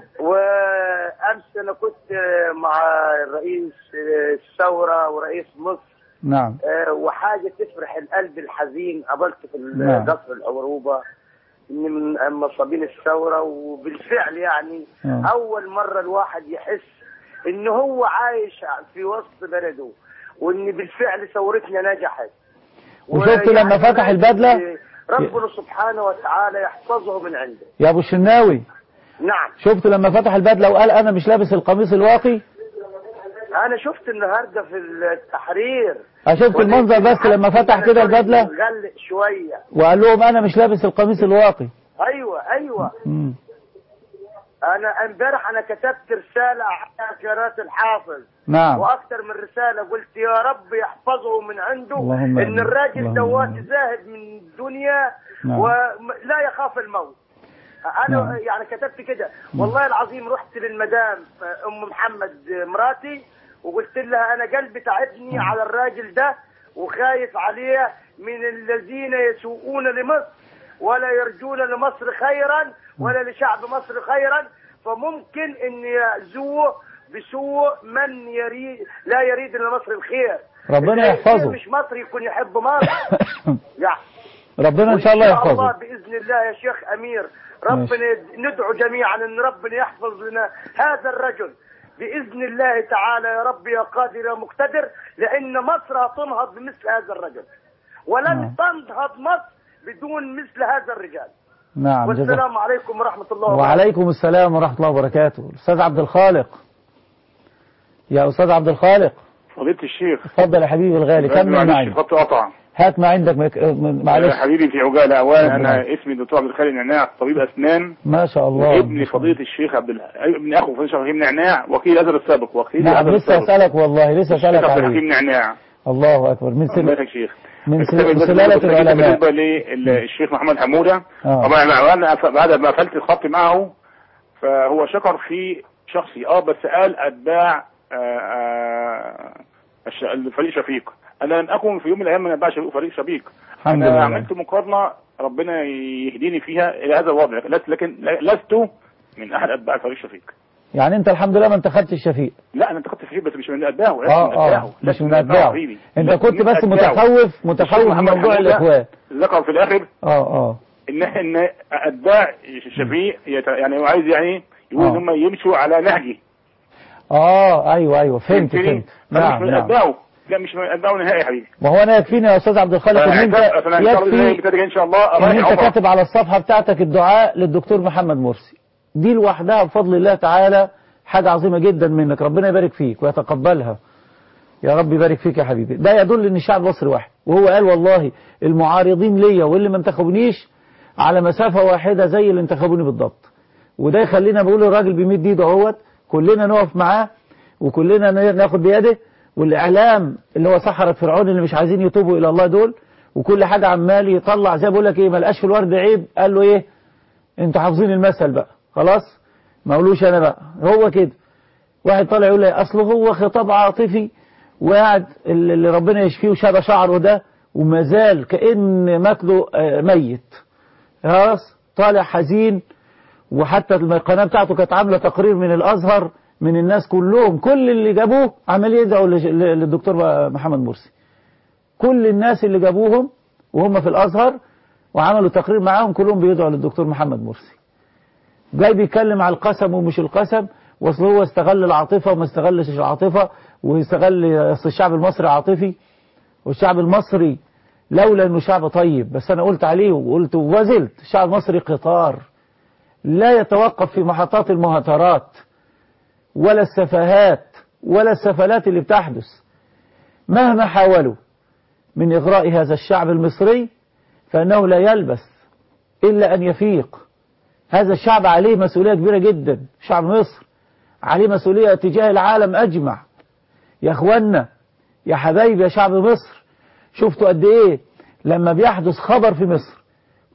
وامس انا كنت مع رئيس الثوره ورئيس مصر نعم آه، وحاجه تفرح القلب الحزين قابلت في نعم. قصر العروبه إن من مصابين الثوره وبالفعل يعني آه. اول مره الواحد يحس ان هو عايش في وسط بلده وان بالفعل ثورتنا نجحت وشفت لما ويعني فتح البدلة ربنا سبحانه وتعالى يحفظه من عنده يا أبو الشناوي نعم شفت لما فتح البدلة وقال أنا مش لابس القميص الواقي انا شفت النهارده في التحرير شفت المنظر بس لما فتح كده البدلة غلق شويه وقال لهم أنا مش لابس القميص الواقي ايوه ايوه مم. انا امبارح انا كتبت رساله على قراءة الحافظ نعم واكثر من رساله قلت يا رب يحفظه من عنده اللهم ان آمين. الراجل اللهم دوات آمين. زاهد من الدنيا نعم. ولا يخاف الموت انا نعم. يعني كتبت كده والله العظيم رحت للمدام ام محمد مراتي وقلت لها انا قلبي تعبني على الراجل ده وخايف عليه من الذين يسوءون لمصر ولا يرجون لمصر خيرا ولا لشعب مصر خيرا فممكن ان يأذوه بسوء من يريد لا يريد لمصر الخير ربنا اللي يحفظه. مش مصري يكون يحب مصر يعني ربنا إن شاء الله وإن الله يحفظه بإذن الله يا شيخ أمير ربنا ندعو جميعا أن ربنا يحفظ لنا هذا الرجل بإذن الله تعالى يا رب يا قادر يا مقتدر لأن مصر هتنهض بمثل هذا الرجل ولن تنهض مصر بدون مثل هذا الرجال نعم جزاك والسلام عليكم ورحمة الله وبركاته وعليكم السلام ورحمة الله وبركاته الأستاذ عبد الخالق يا أستاذ عبد الخالق فضيلة الشيخ اتفضل يا حبيبي الغالي كمل معلش معي الخط قطع هات ما عندك مك... معلش آه، حبيبي في عجالة أولا ربنا أنا اسمي الدكتور عبد الخالق نعناع طبيب أسنان ما شاء الله ابن فضيلة الشيخ عبد ال... أي- ابن أخو فضيلة الشيخ إبراهيم نعناع وكيل الأزهر السابق وكيل نعم الأزهر لسه السابق أسألك والله لسه الشيخ أسألك عبد عليه الحكيم نعناع الله أكبر من الله سل... يا شيخ من بس سل... بس سلالة بس العلماء بالنسبة للشيخ محمد حمودة آه. طبعا أنا أنا بعد ما قفلت الخط معه فهو شكر في شخصي اه بس قال أتباع آه، آه، الش- الفريق شفيق أنا لم أكن في يوم من الأيام من أتباع شفيق- فريق شفيق الحمد أنا لله. عملت مقارنة ربنا يهديني فيها إلى هذا الوضع لكن- لكن لست من أحد أتباع فريق شفيق يعني أنت الحمد لله ما انتخبتش الشفيق لا أنا انتخبت فيه بس مش من أتباعه لست اه من اه أتباعه مش لست من أتباعه حبيبي أنت لست كنت من بس أتباعه. متخوف متخوف من محمد موضوع حمودة الإخوان ذكر في الآخر اه اه ان ان اتباع الشفيق يت- يعني هو عايز يعني يقول آه. ان هم يمشوا على نهجي اه ايوه ايوه فهمت فهمتني؟ فهمت أنا نعم مش من نعم اتباعه لا مش من اتباعه نهائي يا حبيبي وهو انا يكفيني يا استاذ عبد الخالق ان انت فأنا ان شاء الله يكفي بتاعتك ان شاء الله ان رايح انت عمره كاتب على الصفحه بتاعتك الدعاء للدكتور محمد مرسي دي لوحدها بفضل الله تعالى حاجه عظيمه جدا منك ربنا يبارك فيك ويتقبلها يا رب يبارك فيك يا حبيبي ده يدل ان الشعب المصري واحد وهو قال والله المعارضين ليا واللي ما انتخبونيش على مسافه واحده زي اللي انتخبوني بالضبط وده يخلينا بقول الراجل بيمد ايده اهوت كلنا نقف معاه وكلنا ن- ناخد بيده والاعلام اللي هو سحرة فرعون اللي مش عايزين يتوبوا الى الله دول وكل حاجه عمال يطلع زي بقول لك ايه ما لقاش في الورد عيب قال له ايه انتوا حافظين المثل بقى خلاص ما اقولوش انا بقى هو كده واحد طالع يقول لي اصله هو خطاب عاطفي وقاعد اللي اللي ربنا يشفيه وشاب شعره ده وما زال كأن ماكله آه، ميت خلاص طالع حزين وحتى القناة بتاعته كانت عاملة تقرير من الأزهر من الناس كلهم كل اللي جابوه عمال يدعوا لج- ل- للدكتور محمد مرسي كل الناس اللي جابوهم وهم في الأزهر وعملوا تقرير معاهم كلهم بيدعوا للدكتور محمد مرسي جاي بيتكلم على القسم ومش القسم واصل هو استغل العاطفة وما استغلش العاطفة واستغل اصل الشعب المصري عاطفي والشعب المصري لولا انه شعب طيب بس انا قلت عليه وقلت وزلت الشعب المصري قطار لا يتوقف في محطات المهاترات ولا السفاهات ولا السفلات اللي بتحدث مهما حاولوا من إغراء هذا الشعب المصري فإنه لا يلبث إلا أن يفيق هذا الشعب عليه مسؤولية كبيرة جدا شعب مصر عليه مسؤولية تجاه العالم أجمع يا أخوانا يا حبايبي يا شعب مصر شفتوا قد إيه لما بيحدث خبر في مصر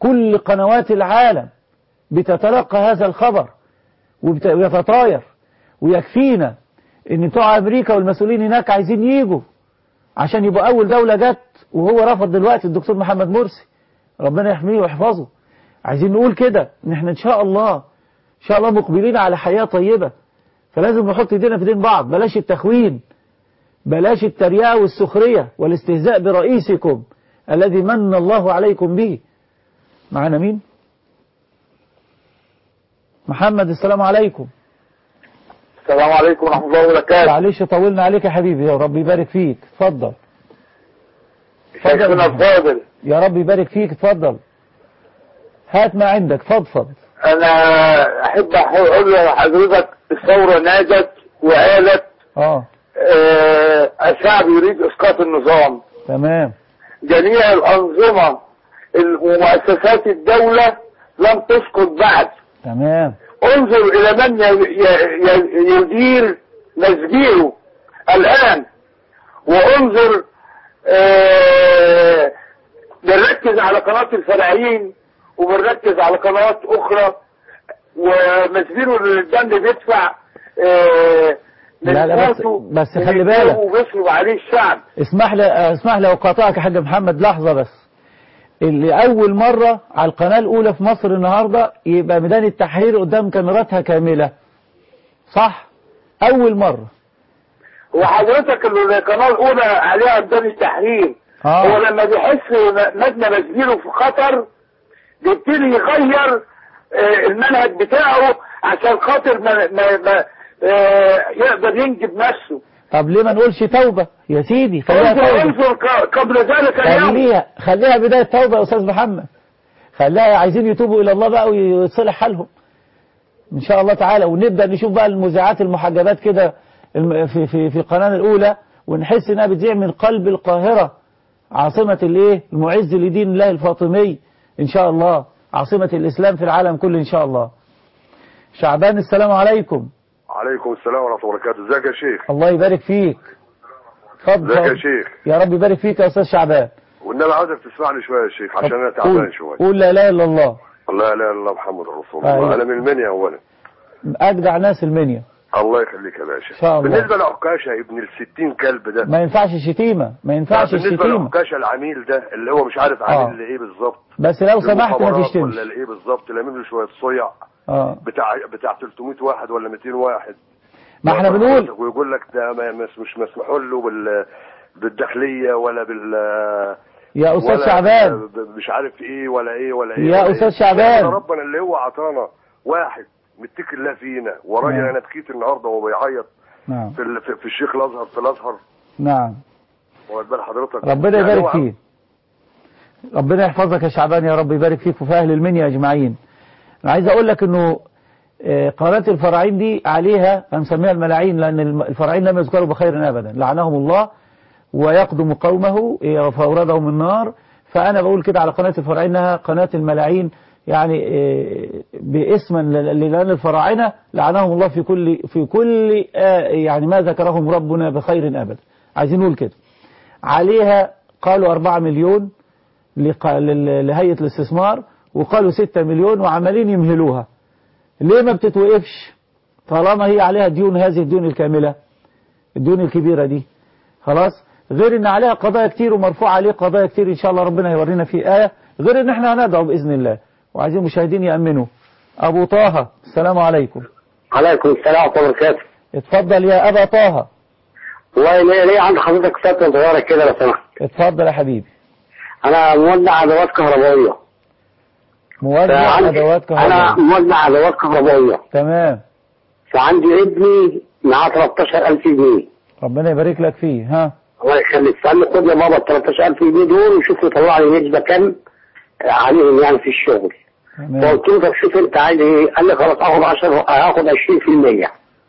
كل قنوات العالم بتتلقى هذا الخبر وبت- ويتطاير ويكفينا ان بتوع امريكا والمسؤولين هناك عايزين يجوا عشان يبقوا اول دولة جت وهو رفض دلوقتي الدكتور محمد مرسي ربنا يحميه ويحفظه عايزين نقول كده ان احنا ان شاء الله ان شاء الله مقبلين على حياة طيبة فلازم نحط ايدينا في ايدين بعض بلاش التخوين بلاش التريقة والسخرية والاستهزاء برئيسكم الذي من الله عليكم به معنا مين محمد السلام عليكم السلام عليكم ورحمة الله وبركاته معلش طولنا عليك يا حبيبي يا رب يبارك فيك اتفضل شيخنا الفاضل يا رب يبارك فيك اتفضل هات ما عندك فضفض انا احب اقول لحضرتك الثورة نادت وقالت اه آه، الشعب يريد اسقاط النظام تمام جميع الانظمة ال- ومؤسسات الدولة لم تسقط بعد تمام انظر الى من ي- ي- ي- يدير مسجيره الان وانظر آه، بنركز على قناة الفلاحين وبنركز على قنوات اخرى ومسجيره اللي الدم بيدفع آه، من لا لا بس قوته بس من خلي الجو بالك وبيصرف عليه الشعب اسمح لي اسمح لي اقاطعك يا حاج محمد لحظة بس اللي اول مرة على القناة الاولى في مصر النهاردة يبقى ميدان التحرير قدام كاميراتها كاملة صح اول مرة وحضرتك اللي القناة الأولى عليها قدام التحرير آه. هو لما بيحس م- مبنى مسجله في خطر بيبتدي يغير آه، المنهج بتاعه عشان خاطر ما, ما, ما آه، يقدر ينجب نفسه طب ليه ما نقولش توبة يا سيدي خليها انظر توبة انظر ق- قبل ذلك اليوم خليها خليها بداية توبة يا أستاذ محمد خليها عايزين يتوبوا إلى الله بقى ويصلح حالهم إن شاء الله تعالى ونبدأ نشوف بقى المذيعات المحجبات كده الم- في في في القناة الأولى ونحس إنها بتذيع من قلب القاهرة عاصمة الإيه المعز لدين الله الفاطمي إن شاء الله عاصمة الإسلام في العالم كله إن شاء الله شعبان السلام عليكم عليكم السلام ورحمة الله وبركاته ازيك يا شيخ الله يبارك فيك اتفضل ازيك يا شيخ يا رب يبارك فيك يا أستاذ شعبان والنبي عاوزك تسمعني شوية يا شيخ عشان انا تعبان قول شوية قول لا إله إلا الله لا لا لا الله محمد رسول أيوة. الله انا من المنيا اولا أجدع ناس المنيا الله يخليك يا باشا إن شاء الله. بالنسبة لعكاشة ابن الستين كلب ده ما ينفعش الشتيمة ما ينفعش بالنسبة الشتيمة لعكاشة العميل ده اللي هو مش عارف آه. عامل لايه بالظبط بس لو سمحت ما للمخابرات تشتمش ولا لايه بالظبط لامم له شوية صيع اه بتاع بتاع 300 واحد ولا 200 واحد ما احنا بنقول ويقول لك ده ما- مش مش مسموح له بال بالداخلية ولا بال يا أستاذ ولا شعبان ب- ب- مش عارف ايه ولا ايه ولا ايه يا ولا أستاذ إيه. شعبان. إحنا ربنا اللي هو عطانا واحد متكل الله فينا وراجل نعم. انا بكيت النهارده وهو بيعيط نعم في ال- في, في الشيخ الازهر في الازهر نعم واخد بال حضرتك ربنا يعني يبارك هو فيه ربنا يحفظك يا شعبان يا رب يبارك فيك وفي أهل المنيا أجمعين أنا عايز أقول لك إنه آه، قناة الفراعين دي عليها هنسميها الملاعين لأن الم- الفراعين لم يذكروا بخير أبدا لعنهم الله ويقدم قومه إيه، فأوردهم النار فأنا بقول كده على قناة الفراعين إنها قناة الملاعين يعني إيه، باسما ل- لأن الفراعنة لعنهم الله في كل في كل آه، يعني ما ذكرهم ربنا بخير أبدا عايزين نقول كده عليها قالوا أربعة مليون لق- لل- لهيئة الاستثمار وقالوا ستة مليون وعمالين يمهلوها ليه ما بتتوقفش طالما هي عليها ديون هذه الديون الكاملة الديون الكبيرة دي خلاص غير ان عليها قضايا كتير ومرفوع عليه قضايا كتير ان شاء الله ربنا يورينا في آية غير ان احنا هندعو بإذن الله وعايزين المشاهدين يأمنوا أبو طه السلام عليكم عليكم السلام ورحمة الله وبركاته اتفضل يا أبا طه والله ليه ليه عند حضرتك فترة صغيرة كده لو سمحت اتفضل يا حبيبي أنا موزع أدوات كهربائية موزع فعندي- أدوات أنا كهربائية موزع أدوات كهربائية تمام فعندي ابني معاه 13000 جنيه ربنا يبارك لك فيه ها الله يخليك فقال لي خد يا بابا ال 13000 جنيه دول وشوف يطلع لي نسبة كام عليهم يعني في الشغل تمام فقلت له طب شوف أنت عايز إيه؟ قال لي خلاص آخد 10 هاخد 20%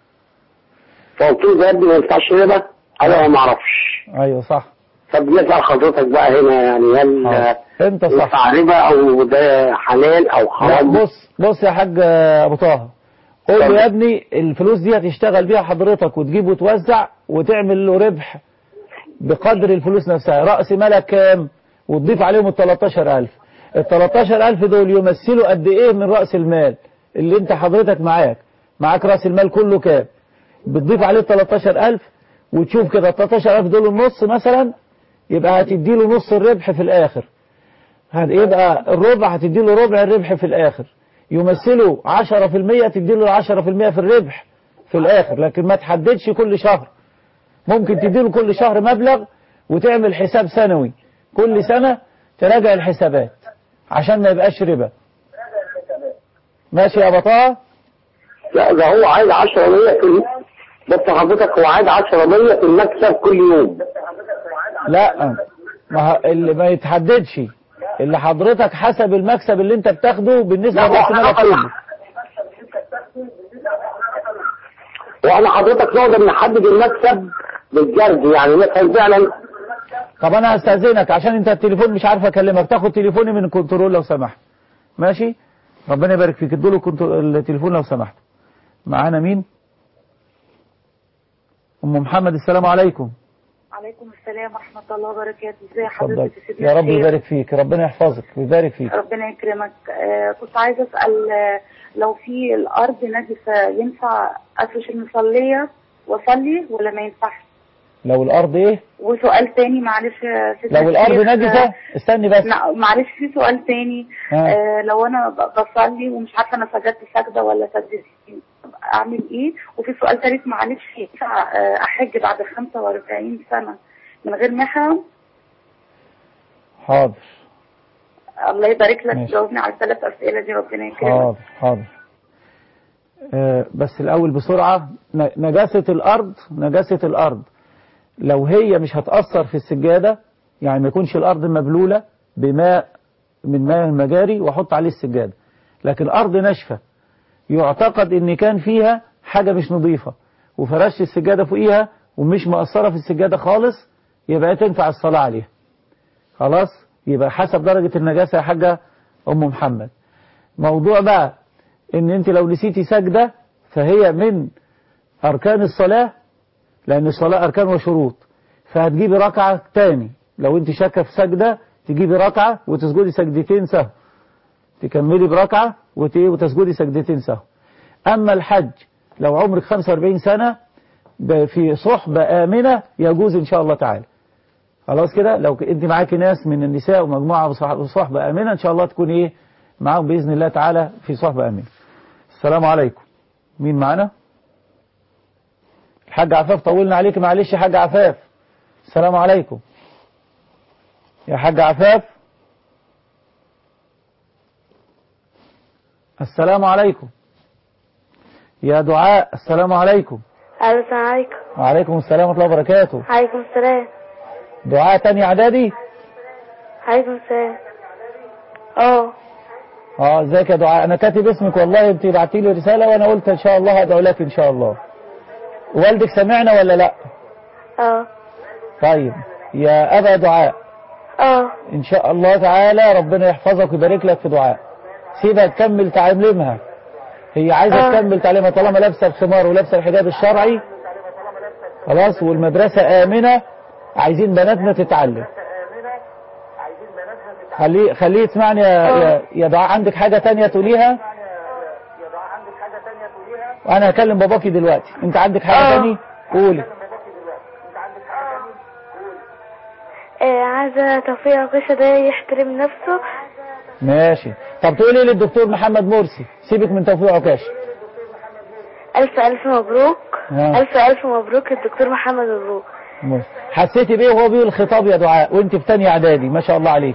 فقلت له ده يا ابني ما ينفعش ربا؟ قال لي أنا ما أعرفش ايوه صح طب نسأل حضرتك بقى هنا يعني هل حاضر. انت صح ينفع ربا او ده حلال او لا حرام بص بص يا حاج ابو طه قول له يا ابني الفلوس دي هتشتغل بيها حضرتك وتجيب وتوزع وتعمل له ربح بقدر الفلوس نفسها رأس مالك كام وتضيف عليهم ال 13000 ال 13000 دول يمثلوا قد ايه من رأس المال اللي انت حضرتك معاك معاك رأس المال كله كام بتضيف عليه 13000 وتشوف كده 13000 دول النص مثلا يبقى هتدي له نص الربح في الاخر يبقى الربع هتدي له ربع الربح في الاخر يمثلوا 10% تدي له 10% في الربح في الاخر لكن ما تحددش كل شهر ممكن تدي له كل شهر مبلغ وتعمل حساب سنوي كل سنة تراجع الحسابات عشان ما يبقاش ربا ماشي يا بطاقة لا ده هو عايز 10 100 في الم... بس حضرتك هو عايز 10 100 في المكسب كل يوم لا ما ه- اللي ما يتحددش اللي حضرتك حسب المكسب اللي انت بتاخده بالنسبة لا، هو لرأس مالك حضرتك- كله واحنا حضرتك نقدر نحدد المكسب بالجرد يعني مثلا فعلا طب انا هستأذنك عشان انت التليفون مش عارف اكلمك تاخد تليفوني من الكنترول لو سمحت ماشي ربنا يبارك فيك ادوا له الكنترول- التليفون لو سمحت معانا مين ام محمد السلام عليكم عليكم السلام ورحمة الله وبركاته ازي اتفضل حضرتك يا سيدنا يا رب الشيخ؟ يبارك فيك ربنا يحفظك ويبارك فيك ربنا يكرمك آه كنت عايزة أسأل آه لو في الأرض نجسة ينفع أفرش المصلية وأصلي ولا ما ينفعش؟ لو الارض ايه وسؤال تاني معلش يا سيدنا لو الارض الشيخ، نجسة آه، استني بس لا، معلش في سؤال تاني ها. آه لو أنا ب- بصلي ومش عارفة أنا سجدت سجدة ولا سجدتين أعمل إيه؟ وفي سؤال تالت معلش ينفع آه أحج بعد 45 سنة من غير محرم؟ حاضر الله يبارك لك ماشي. جاوبني على الثلاث أسئلة دي ربنا يكرمك حاضر حاضر آه، بس الأول بسرعة ن- نجاسة الأرض نجاسة الأرض لو هي مش هتأثر في السجادة يعني ما يكونش الأرض مبلولة بماء من ماء المجاري وأحط عليه السجادة لكن الأرض ناشفة يعتقد إن كان فيها حاجة مش نظيفة وفرشت السجادة فوقيها ومش مأثرة في السجادة خالص يبقى تنفع الصلاة عليها خلاص يبقى حسب درجة النجاسة يا حاجة أم محمد موضوع بقى ان انت لو نسيتي سجدة فهي من اركان الصلاة لان الصلاة اركان وشروط فهتجيبي ركعة تاني لو انت شاكة في سجدة تجيبي ركعة وتسجدي سجدتين سهو تكملي بركعة وت- وتسجدي سجدتين سهو اما الحج لو عمرك 45 سنة ب- في صحبة آمنة يجوز ان شاء الله تعالى خلاص كده لو ك- انت معاكي ناس من النساء ومجموعة بصح- بصحبة آمنة ان شاء الله تكون ايه معاهم بإذن الله تعالى في صحبة آمنة السلام عليكم مين معانا الحاج عفاف طولنا عليك معلش يا حاج عفاف السلام عليكم يا حاج عفاف السلام عليكم يا دعاء السلام عليكم السلام عليكم وعليكم السلام ورحمة الله وبركاته عليكم السلام دعاء تاني اعدادي عليكم السلام اه اه ازيك يا دعاء انا كاتب اسمك والله انت بعتي لي رسالة وانا قلت ان شاء الله هدعو لك ان شاء الله والدك سمعنا ولا لا اه طيب يا ابا دعاء اه ان شاء الله تعالى ربنا يحفظك ويبارك لك في دعاء سيبها تكمل تعليمها هي عايزة آه. تكمل تعليمها طالما لابسة الخمار ولابسة الحجاب الشرعي خلاص والمدرسة آمنة عايزين بناتنا تتعلم خليه خليه يسمعني يا, يا, يا دعاء عندك حاجة تانية تقوليها وانا هكلم باباكي دلوقتي انت عندك حاجة آه. تاني قولي آه، عايزة توفيق عكاشة ده يحترم نفسه ماشي طب تقولي ايه للدكتور محمد مرسي سيبك من توفيق عكاش ألف ألف مبروك آه. ألف ألف مبروك الدكتور محمد مبروك ماشي. حسيتي بايه وهو بيقول الخطاب يا دعاء وانت في تانية اعدادي ما شاء الله عليك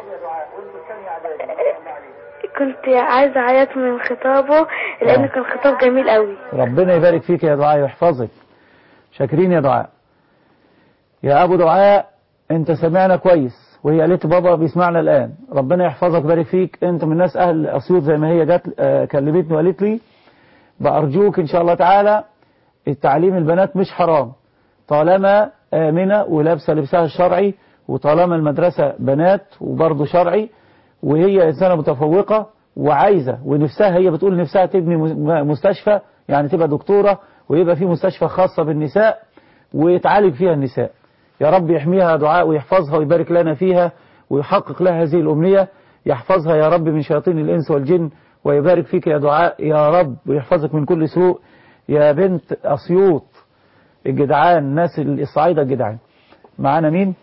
كنت عايزة أعيط من خطابه لأن آه. كان خطاب جميل قوي ربنا يبارك فيك يا دعاء ويحفظك شاكرين يا دعاء يا ابو دعاء انت سمعنا كويس وهي قالت بابا بيسمعنا الان ربنا يحفظك ويبارك فيك انت من الناس اهل اسيوط زي ما هي جت آه، كلمتني وقالت لي بارجوك ان شاء الله تعالى التعليم البنات مش حرام طالما آمنة ولابسة لبسها الشرعي وطالما المدرسة بنات وبرضه شرعي وهي إنسانة متفوقة وعايزة ونفسها هي بتقول نفسها تبني م- مستشفى يعني تبقى دكتورة ويبقى في مستشفى خاصة بالنساء ويتعالج فيها النساء يا رب يحميها دعاء ويحفظها ويبارك لنا فيها ويحقق لها هذه الأمنية يحفظها يا رب من شياطين الإنس والجن ويبارك فيك يا دعاء يا رب ويحفظك من كل سوء يا بنت أسيوط الجدعان الناس الصعيدة الجدعان معانا مين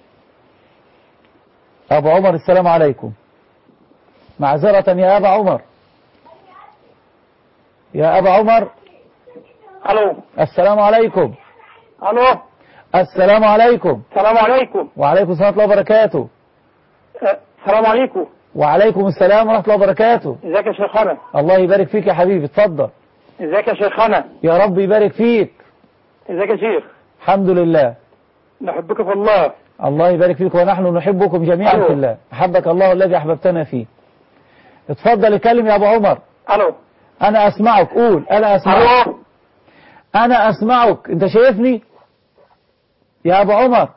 أبو عمر السلام عليكم معذرة يا أبا عمر يا أبا عمر الو السلام عليكم الو السلام عليكم السلام عليكم وعليكم السلام ورحمة الله وبركاته أه، السلام عليكم وعليكم السلام ورحمة الله وبركاته ازيك يا شيخنا الله يبارك فيك يا حبيبي اتفضل ازيك يا شيخنا يا رب يبارك فيك ازيك يا شيخ الحمد لله نحبك في الله الله يبارك فيك ونحن نحبكم جميعا ألو. في الله أحبك الله الذي أحببتنا فيه اتفضل اتكلم يا أبو عمر الو أنا أسمعك قول أنا أسمعك الو أنا أسمعك أنت شايفني يا أبو عمر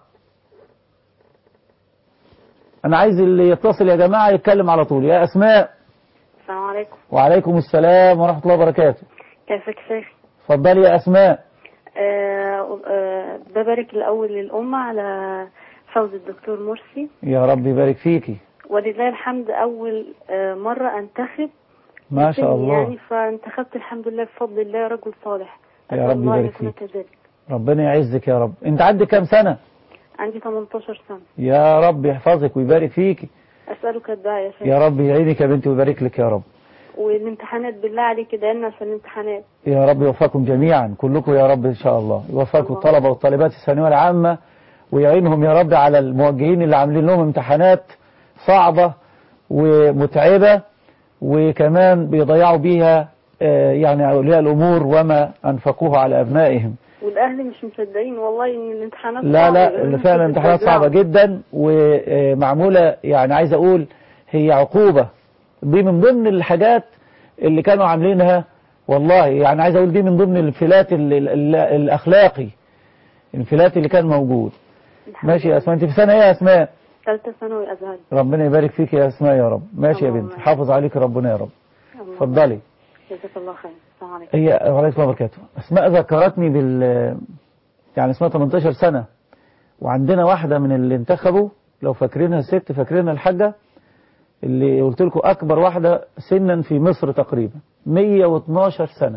أنا عايز اللي يتصل يا جماعة يتكلم على طول يا أسماء السلام عليكم وعليكم السلام ورحمة الله وبركاته كيفك شيخ اتفضلي يا أسماء آه آه ببارك الأول للأمة على فوز الدكتور مرسي يا رب يبارك فيكي ولله الحمد أول آه مرة أنتخب ما شاء يعني الله فانتخبت الحمد لله بفضل الله رجل صالح يا أسأل رب الله أن يبارك يكون فيك. كذلك ربنا يعزك يا رب أنت عندك كام سنة عندي 18 سنة يا رب يحفظك ويبارك فيكي أسألك الدعاء يا شيخ يا رب يعينك يا بنتي ويبارك لك يا رب والامتحانات بالله عليك ادعي لنا عشان الامتحانات يا رب يوفقكم جميعا كلكم يا رب إن شاء الله يوفقكم الطلبة والطالبات الثانوية العامة ويعينهم يا رب على الموجهين اللي عاملين لهم امتحانات صعبة ومتعبة وكمان بيضيعوا بيها آه، يعني أولياء الأمور وما أنفقوه على أبنائهم والأهل مش مصدقين والله إن الامتحانات لا صعبة. لا يقولوا اللي لنا فعلا انتوا امتحانات صعبة بتدلعوا. جدا ومعمولة يعني عايز أقول هي عقوبة دي من ضمن الحاجات اللي كانوا عاملينها والله يعني عايز أقول دي من ضمن الانفلات ال- ال- ال- الأخلاقي الانفلات اللي كان موجود ماشي يا أسماء أنت في سنة إيه يا أسماء ثالثة ثانوي أزهري ربنا يبارك فيك يا أسماء يا رب ماشي يا بنت حافظ عليك ربنا يا رب اتفضلي جزاك الله خير السلام عليكم هي وعليكم السلام وبركاته أسماء ذكرتني بال يعني اسمها 18 سنة وعندنا واحدة من اللي انتخبوا لو فاكرينها الست فاكرينها الحاجة اللي قلت لكم أكبر واحدة سنا في مصر تقريبا 112 سنة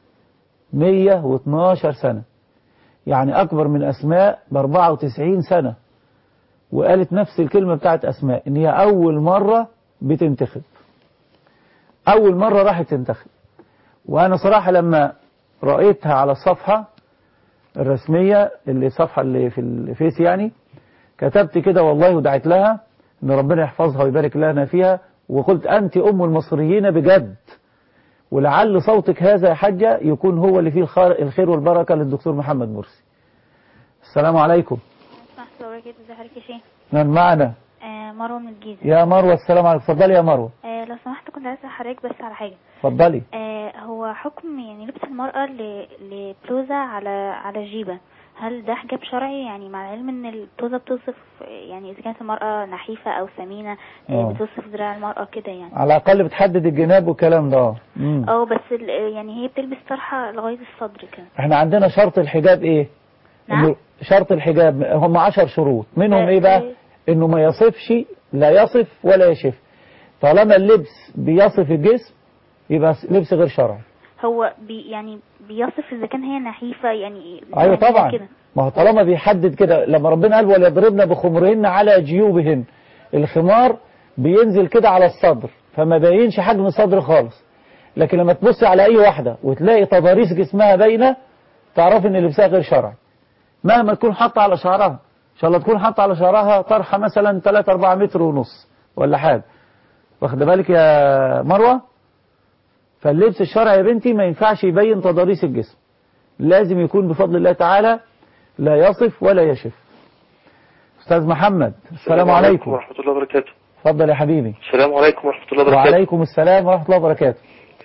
112 سنة يعني أكبر من أسماء ب 94 سنة وقالت نفس الكلمة بتاعت أسماء إن هي أول مرة بتنتخب أول مرة راحت تنتخب وأنا صراحة لما رأيتها على الصفحة الرسمية اللي الصفحة اللي في الفيس يعني كتبت كده والله ودعيت لها ان ربنا يحفظها ويبارك لنا فيها وقلت أنت أم المصريين بجد ولعل صوتك هذا يا حاجة يكون هو اللي فيه الخير, الخير والبركة للدكتور محمد مرسي السلام عليكم ورحمة الله وبركاته ازي حضرتك يا شيخ من معنا آه مروة من الجيزة يا مروة السلام عليكم اتفضلي يا مروة آه لو سمحت كنت عايزة حضرتك بس على حاجة اتفضلي آه هو حكم يعني لبس المرأة ل- لبلوزة على على جيبة هل ده حجاب شرعي يعني مع العلم ان البلوزة بتوصف آه، يعني اذا كانت المرأة نحيفة او سمينة آه. آه بتوصف ذراع المرأة كده يعني على الأقل بتحدد الجناب والكلام ده مم. اه بس ال- يعني هي بتلبس طرحة لغاية الصدر كده احنا عندنا شرط الحجاب ايه نعم. إنه شرط الحجاب هم عشر شروط منهم آه، ايه بقى إيه؟ انه ما يصفش لا يصف ولا يشف طالما اللبس بيصف الجسم يبقى لبس غير شرعي هو بي يعني بيصف اذا كان هي نحيفة يعني ايوه يعني طبعا كده ما هو طالما بيحدد كده لما ربنا قال وليضربن بخمرهن على جيوبهن الخمار بينزل كده على الصدر فما بينش حجم الصدر خالص لكن لما تبص على اي واحدة وتلاقي تضاريس جسمها باينة تعرف ان لبسها غير شرعي مهما تكون حاطة على شعرها ان شاء الله تكون حاطة على شعرها طرحة مثلا 3 4 متر ونص ولا حاجة واخد بالك يا مروة فاللبس الشرعي يا بنتي ما ينفعش يبين تضاريس الجسم لازم يكون بفضل الله تعالى لا يصف ولا يشف أستاذ محمد السلام عليكم ورحمة الله وبركاته اتفضل يا حبيبي السلام عليكم ورحمة الله وبركاته وعليكم السلام ورحمة الله وبركاته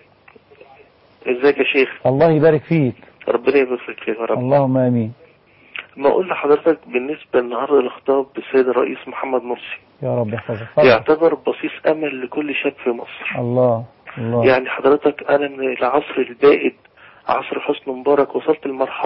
ازيك يا شيخ الله يبارك فيك ربنا يبارك فيك يا رب اللهم آمين ما اقول لحضرتك بالنسبة النهاردة لخطاب السيد الرئيس محمد مرسي يا رب يحفظك اتفضل. يعتبر بصيص امل لكل شاب في مصر الله الله يعني حضرتك انا من العصر البائد عصر حسن مبارك وصلت لمرحلة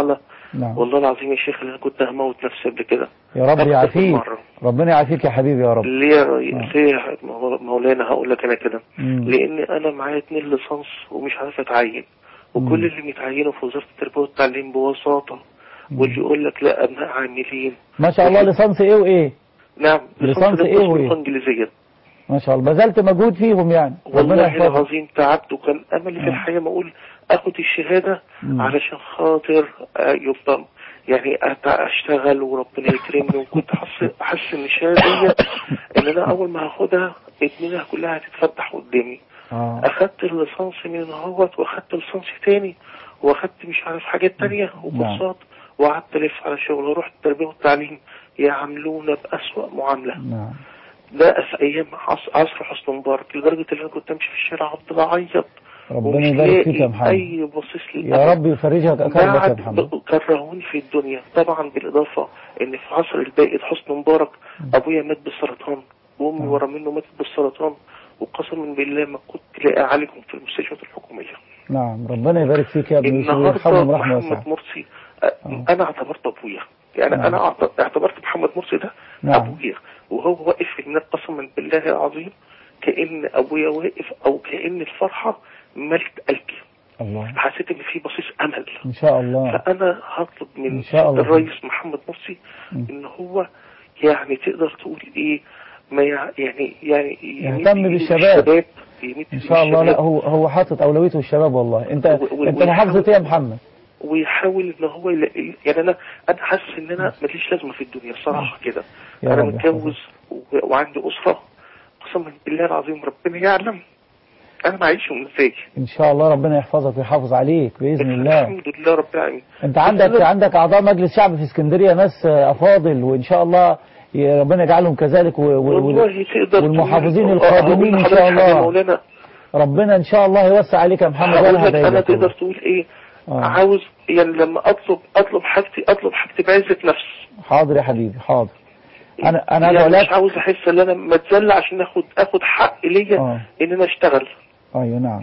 نعم والله العظيم يا شيخ اللي انا كنت هموت نفسي قبل كده يا رب أكتر يعافيك من مرة. ربنا يعافيك يا حبيبي يا رب ليه يا ري- ليه يا مو- مولانا هقول لك انا كده مم. لان انا معايا اتنين ليسانس ومش عارف اتعين وكل اللي متعينوا في وزاره التربيه والتعليم ببساطه واللي يقول لك لا ابناء عاملين ما شاء الله ليسانس ايه وايه نعم ليسانس ده إيه قسم وإيه؟ لغة انجليزيه ما شاء الله بذلت مجهود فيهم يعني ربنا والله يحفظك العظيم تعبت وكان املي في الحياه ما اقول اخد الشهاده مم. علشان خاطر آه، يبقى يعني أت- اشتغل وربنا يكرمني وكنت حاسس حاسس ان الشهاده دي ان انا اول ما هاخدها اتنينها كلها هتتفتح قدامي اه اخدت الليسانس من اهوت واخدت ليسانس تاني واخدت مش عارف حاجات تانية وكورسات وقعدت الف على شغل ورحت التربيه والتعليم يعاملونا باسوأ معامله نعم ده في ايام عصر, عصر حسن مبارك لدرجه ان انا كنت امشي في الشارع افضل اعيط ربنا ومش يبارك فيك يا لاقي محمد اي بصيص يا رب يفرجك كربك يا بعد محمد كرهوني في الدنيا طبعا بالاضافه ان في عصر البائد حسن مبارك ابويا مات بالسرطان وامي ورا منه ماتت بالسرطان وقسما بالله ما كنت لاقي اعالجهم في المستشفيات الحكوميه نعم ربنا يبارك فيك يا ابني النهارده ويرحمهم رحمه واسعه محمد مرسي أ- انا اعتبرت ابويا يعني نعم. انا اعت- اعتبرت محمد مرسي ده نعم ابويا وهو واقف في الميلاد قسما بالله العظيم كان ابويا واقف او كان الفرحه ملت قلبي الله حسيت ان في بصيص امل ان شاء الله فانا هطلب من إن شاء الله. الرئيس محمد مرسي ان هو يعني تقدر تقول ايه ما يع- يعني يعني يمد يهتم إيده بالشباب. للشباب، يمد ان إيده شاء الله لا للشباب. هو هو حاطط اولويته الشباب والله انت و- و- انت محافظه ايه يا محمد ويحاول ان هو يلاقي يعني انا انا حاسس ان انا ماليش لازمه في الدنيا الصراحه كده يا انا رب متجوز و- وعندي اسره قسما بالله العظيم ربنا يعلم انا معيشهم ازاي ان شاء الله ربنا يحفظك ويحافظ عليك باذن الله الحمد لله رب العالمين انت عندك عندك اعضاء مجلس شعب في اسكندريه ناس افاضل وان شاء الله ي- ربنا يجعلهم كذلك و- و- والله تقدر والمحافظين تقول- القادمين أقول ان شاء لحضرتك حاجة يا الله مولانا ربنا ان شاء الله يوسع عليك يا محمد هقول وانا لك انا هدعي لك تقدر تقول ايه آه. عاوز يعني لما اطلب اطلب حاجتي اطلب حاجتي بعزه نفس حاضر يا حبيبي حاضر انا انا يعني ادعو مش لك عاوز احس ان انا متذل عشان اخد اخد حق ليا آه. ان انا اشتغل ايوه نعم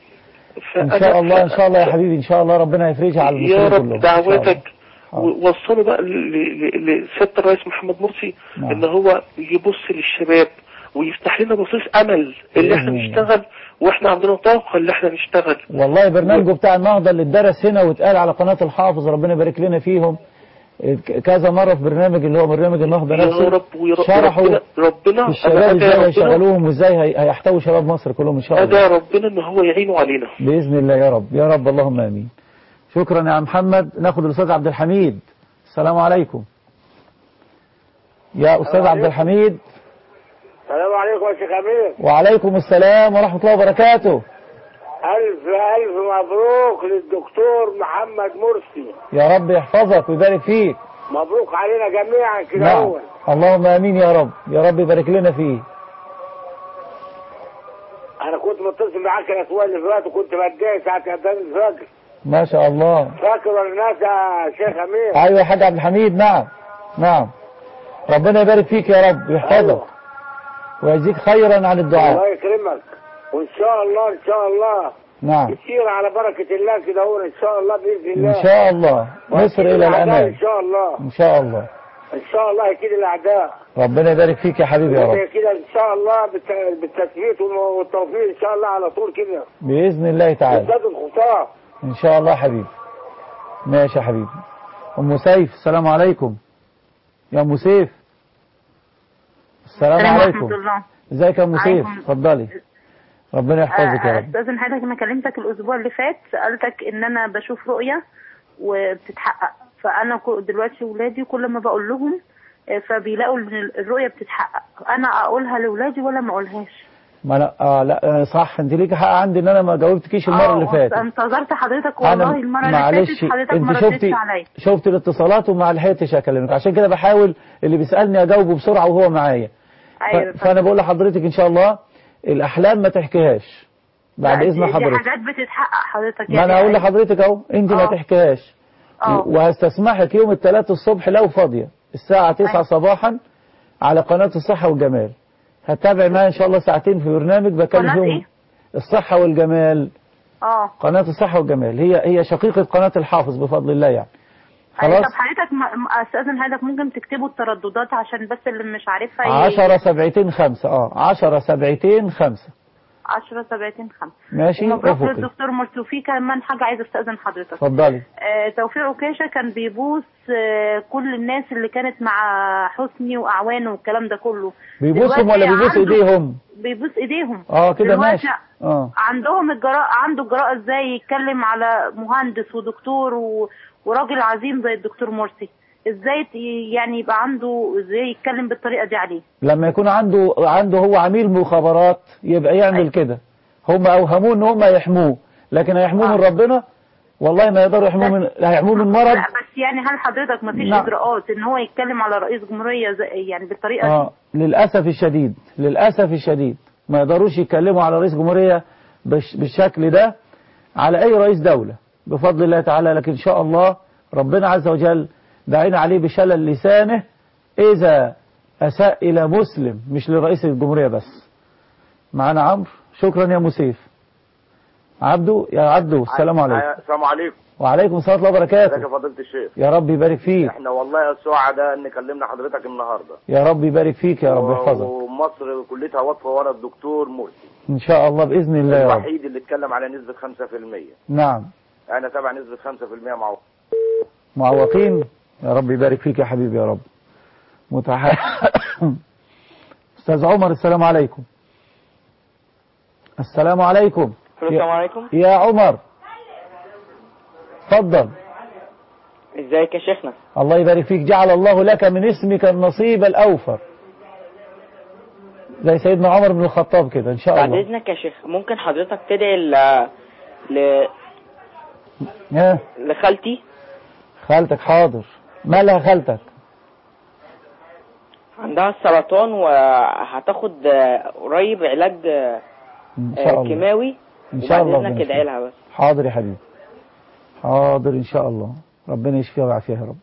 ان فأنا- شاء الله ان شاء الله يا حبيبي ان شاء الله ربنا يفرجها على المسلمين يا كلهم رب إن شاء الله. دعواتك ووصلوا بقى ل- ل- لسيادة الرئيس محمد مرسي نعم. ان هو يبص للشباب ويفتح لنا بصيص امل اللي احنا بإذن الله. نشتغل واحنا عندنا طاقة اللي احنا نشتغل والله برنامجه بتاع النهضة اللي اتدرس هنا واتقال على قناة الحافظ ربنا يبارك لنا فيهم ك- كذا مرة في برنامج اللي هو برنامج النهضة يا نفسه رب ويا رب شرحوا ربنا ربنا الشباب أنا ازاي أدعي ربنا هيشغلوهم وازاي هي- هيحتووا شباب مصر كلهم ان شاء الله أدعي ربنا ان هو يعينه علينا بإذن الله يا رب يا رب اللهم امين شكرا يا محمد ناخد الاستاذ عبد الحميد السلام عليكم يا استاذ عبد الحميد السلام عليكم يا شيخ امير وعليكم السلام ورحمة الله وبركاته الف الف مبروك للدكتور محمد مرسي يا رب يحفظك ويبارك فيك مبروك علينا جميعا كده نعم هو اللهم امين يا رب يا رب يبارك لنا فيه انا كنت متصل معاك الاسبوع اللي فات وكنت بتضايق ساعه اذان الفجر ما شاء الله فاكر ولا الناس يا شيخ امير ايوه يا حاج عبد الحميد نعم نعم ربنا يبارك فيك يا رب ويحفظك ويجزيك خيرا عن الدعاء الله يكرمك وان شاء الله ان شاء الله نعم يسير على بركه الله كده هو ان شاء الله باذن الله ان شاء الله نصر الى الأعداء الامام ان شاء الله ان شاء الله ان شاء الله يكيد الاعداء ربنا يبارك فيك يا حبيبي يا رب كده ان شاء الله بالت- بالتثبيت والم- والتوفيق ان شاء الله على طول كده باذن الله تعالى بالذات الخطاه ان شاء الله يا حبيبي ماشي يا حبيبي ام سيف السلام عليكم يا ام سيف السلام السلام عليكم ورحمة الله ازيك يا ام سيف عليكم. اتفضلي ربنا يحفظك يا رب استاذن حضرتك انا كلمتك الاسبوع اللي فات سالتك ان انا بشوف رؤيه وبتتحقق فانا كو- دلوقتي ولادي كل ما بقول لهم آه، فبيلاقوا ان الرؤيه بتتحقق انا اقولها لاولادي ولا ما اقولهاش ما لا آه لا آه صح انت ليك حق عندي ان انا ما جاوبتكيش المره اللي فاتت انتظرت حضرتك والله المره اللي معلش فاتت حضرتك انت ما ردتش شفتي عليا شفت الاتصالات وما لحقتش اكلمك عشان كده بحاول اللي بيسالني اجاوبه بسرعه وهو معايا ف- أيوة فانا بقول لحضرتك ان شاء الله الاحلام ما تحكيهاش بعد لا، اذن دي- دي حضرتك حاجات بتتحقق حضرتك ما انا اقول يعني لحضرتك اهو انت ما آه. تحكيهاش آه. وهستسمحك يوم الثلاث الصبح لو فاضيه الساعه 9 صباحا على قناه الصحه والجمال هتابع معايا ان شاء الله ساعتين في برنامج بكلم قناة فيهم إيه؟ الصحه والجمال اه قناة الصحة والجمال هي هي شقيقة قناة الحافظ بفضل الله يعني خلاص طب حضرتك م- م- استاذن حضرتك ممكن تكتبوا الترددات عشان بس اللي مش عارفها ي- عشرة سبعتين خمسة اه عشرة سبعتين خمسة 10 سبعتين خمسة ماشي ومبروك افقي للدكتور مرسي وفي كمان حاجة عايزة استأذن حضرتك اتفضلي آه توفيق عكاشة كان بيبوس آه كل الناس اللي كانت مع حسني وأعوانه والكلام ده كله بيبوسهم ولا دلوقتي بيبوس عنده- ايديهم بيبوس ايديهم اه كده دلوقتي ماشي اه عندهم الجراءة عنده الجراءة ازاي يتكلم على مهندس ودكتور و... وراجل عظيم زي الدكتور مرسي ازاي ت- يعني يبقى عنده ازاي يتكلم بالطريقة دي عليه لما يكون عنده عنده هو عميل مخابرات يبقى يعمل كده هم اوهموه ان هم يحموه لكن هيحموه من ربنا والله ما يقدروا يحموه من هيحموه من مرض لا بس يعني هل حضرتك ما فيش نعم. اجراءات ان هو يتكلم على رئيس جمهورية زي يعني بالطريقة اه للاسف الشديد للاسف الشديد ما يقدروش يتكلموا على رئيس جمهورية بش بالشكل ده على اي رئيس دولة بفضل الله تعالى لكن ان شاء الله ربنا عز وجل دعينا عليه بشلل لسانه اذا اساء الى مسلم مش لرئيس الجمهورية بس معانا عمرو شكرا يا مسيف عبدو يا عبدو السلام عليكم السلام عليكم وعليكم السلام ورحمة الله ازيك يا وبركاته فضيلة الشيخ يا رب يبارك فيك احنا والله سعداء ان كلمنا حضرتك النهارده يا رب يبارك فيك يا رب يحفظك ومصر كلها واقفه ورا الدكتور مرسي ان شاء الله باذن الله يا رب الوحيد اللي اتكلم على نسبة 5% نعم انا تابع نسبة 5% مع معوقين يا رب يبارك فيك يا حبيبي يا رب متح... استاذ عمر السلام عليكم السلام عليكم السلام عليكم يا عمر اتفضل ازيك يا شيخنا الله يبارك فيك جعل الله لك من اسمك النصيب الاوفر زي سيدنا عمر بن الخطاب كده ان شاء بعد الله اذنك يا شيخ ممكن حضرتك تدعي ل... ل... ها لخالتي خالتك حاضر مالها خالتك عندها السرطان وهتاخد آه، قريب علاج آه، ان شاء آه، الله كيماوي ان شاء الله وبعد اذنك ربنا ادعي لها بس حاضر يا حبيبي حاضر إن شاء الله ربنا يشفيها ويعافيها يا رب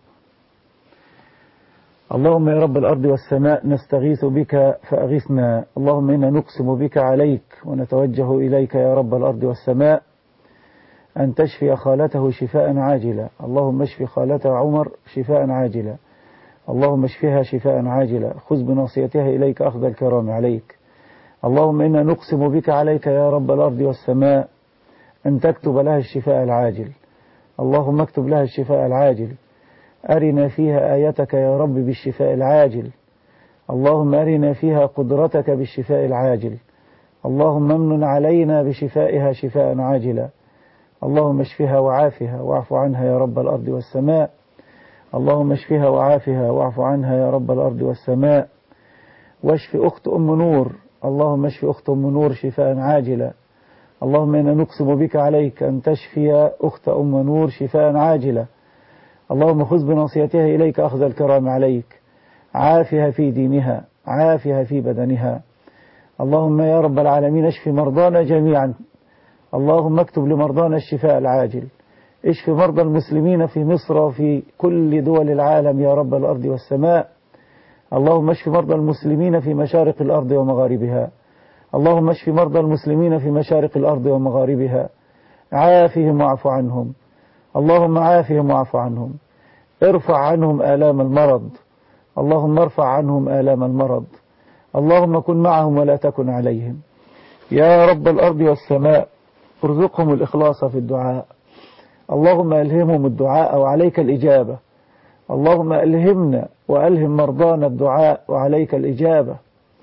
اللهم يا رب الأرض والسماء نستغيث بك فأغثنا اللهم إنا نقسم بك عليك ونتوجه إليك يا رب الأرض والسماء أن تشفي خالته شفاء عاجلا اللهم اشف خالته عمر شفاء عاجلا اللهم اشفها شفاء عاجلا خذ بناصيتها إليك أخذ الكرام عليك اللهم إنا نقسم بك عليك يا رب الأرض والسماء أن تكتب لها الشفاء العاجل اللهم اكتب لها الشفاء العاجل أرنا فيها آيتك يا رب بالشفاء العاجل اللهم أرنا فيها قدرتك بالشفاء العاجل اللهم امن علينا بشفائها شفاء عاجلا اللهم اشفها وعافها واعف عنها يا رب الأرض والسماء اللهم اشفها وعافها واعف عنها يا رب الأرض والسماء واشف أخت أم نور اللهم اشف أخت أم نور شفاء عاجلا اللهم إنا نقسم بك عليك أن تشفي أخت أم نور شفاء عاجلا اللهم خذ بناصيتها إليك أخذ الكرام عليك عافها في دينها عافها في بدنها اللهم يا رب العالمين اشف مرضانا جميعا اللهم اكتب لمرضانا الشفاء العاجل اشف مرضى المسلمين في مصر وفي كل دول العالم يا رب الأرض والسماء اللهم اشف مرضى المسلمين في مشارق الأرض ومغاربها اللهم اشف مرضى المسلمين في مشارق الأرض ومغاربها عافهم واعف عنهم اللهم عافهم واعف عنهم ارفع عنهم آلام المرض اللهم ارفع عنهم آلام المرض اللهم كن معهم ولا تكن عليهم يا رب الأرض والسماء ارزقهم الإخلاص في الدعاء اللهم ألهمهم الدعاء وعليك الإجابة اللهم ألهمنا وألهم مرضانا الدعاء وعليك الإجابة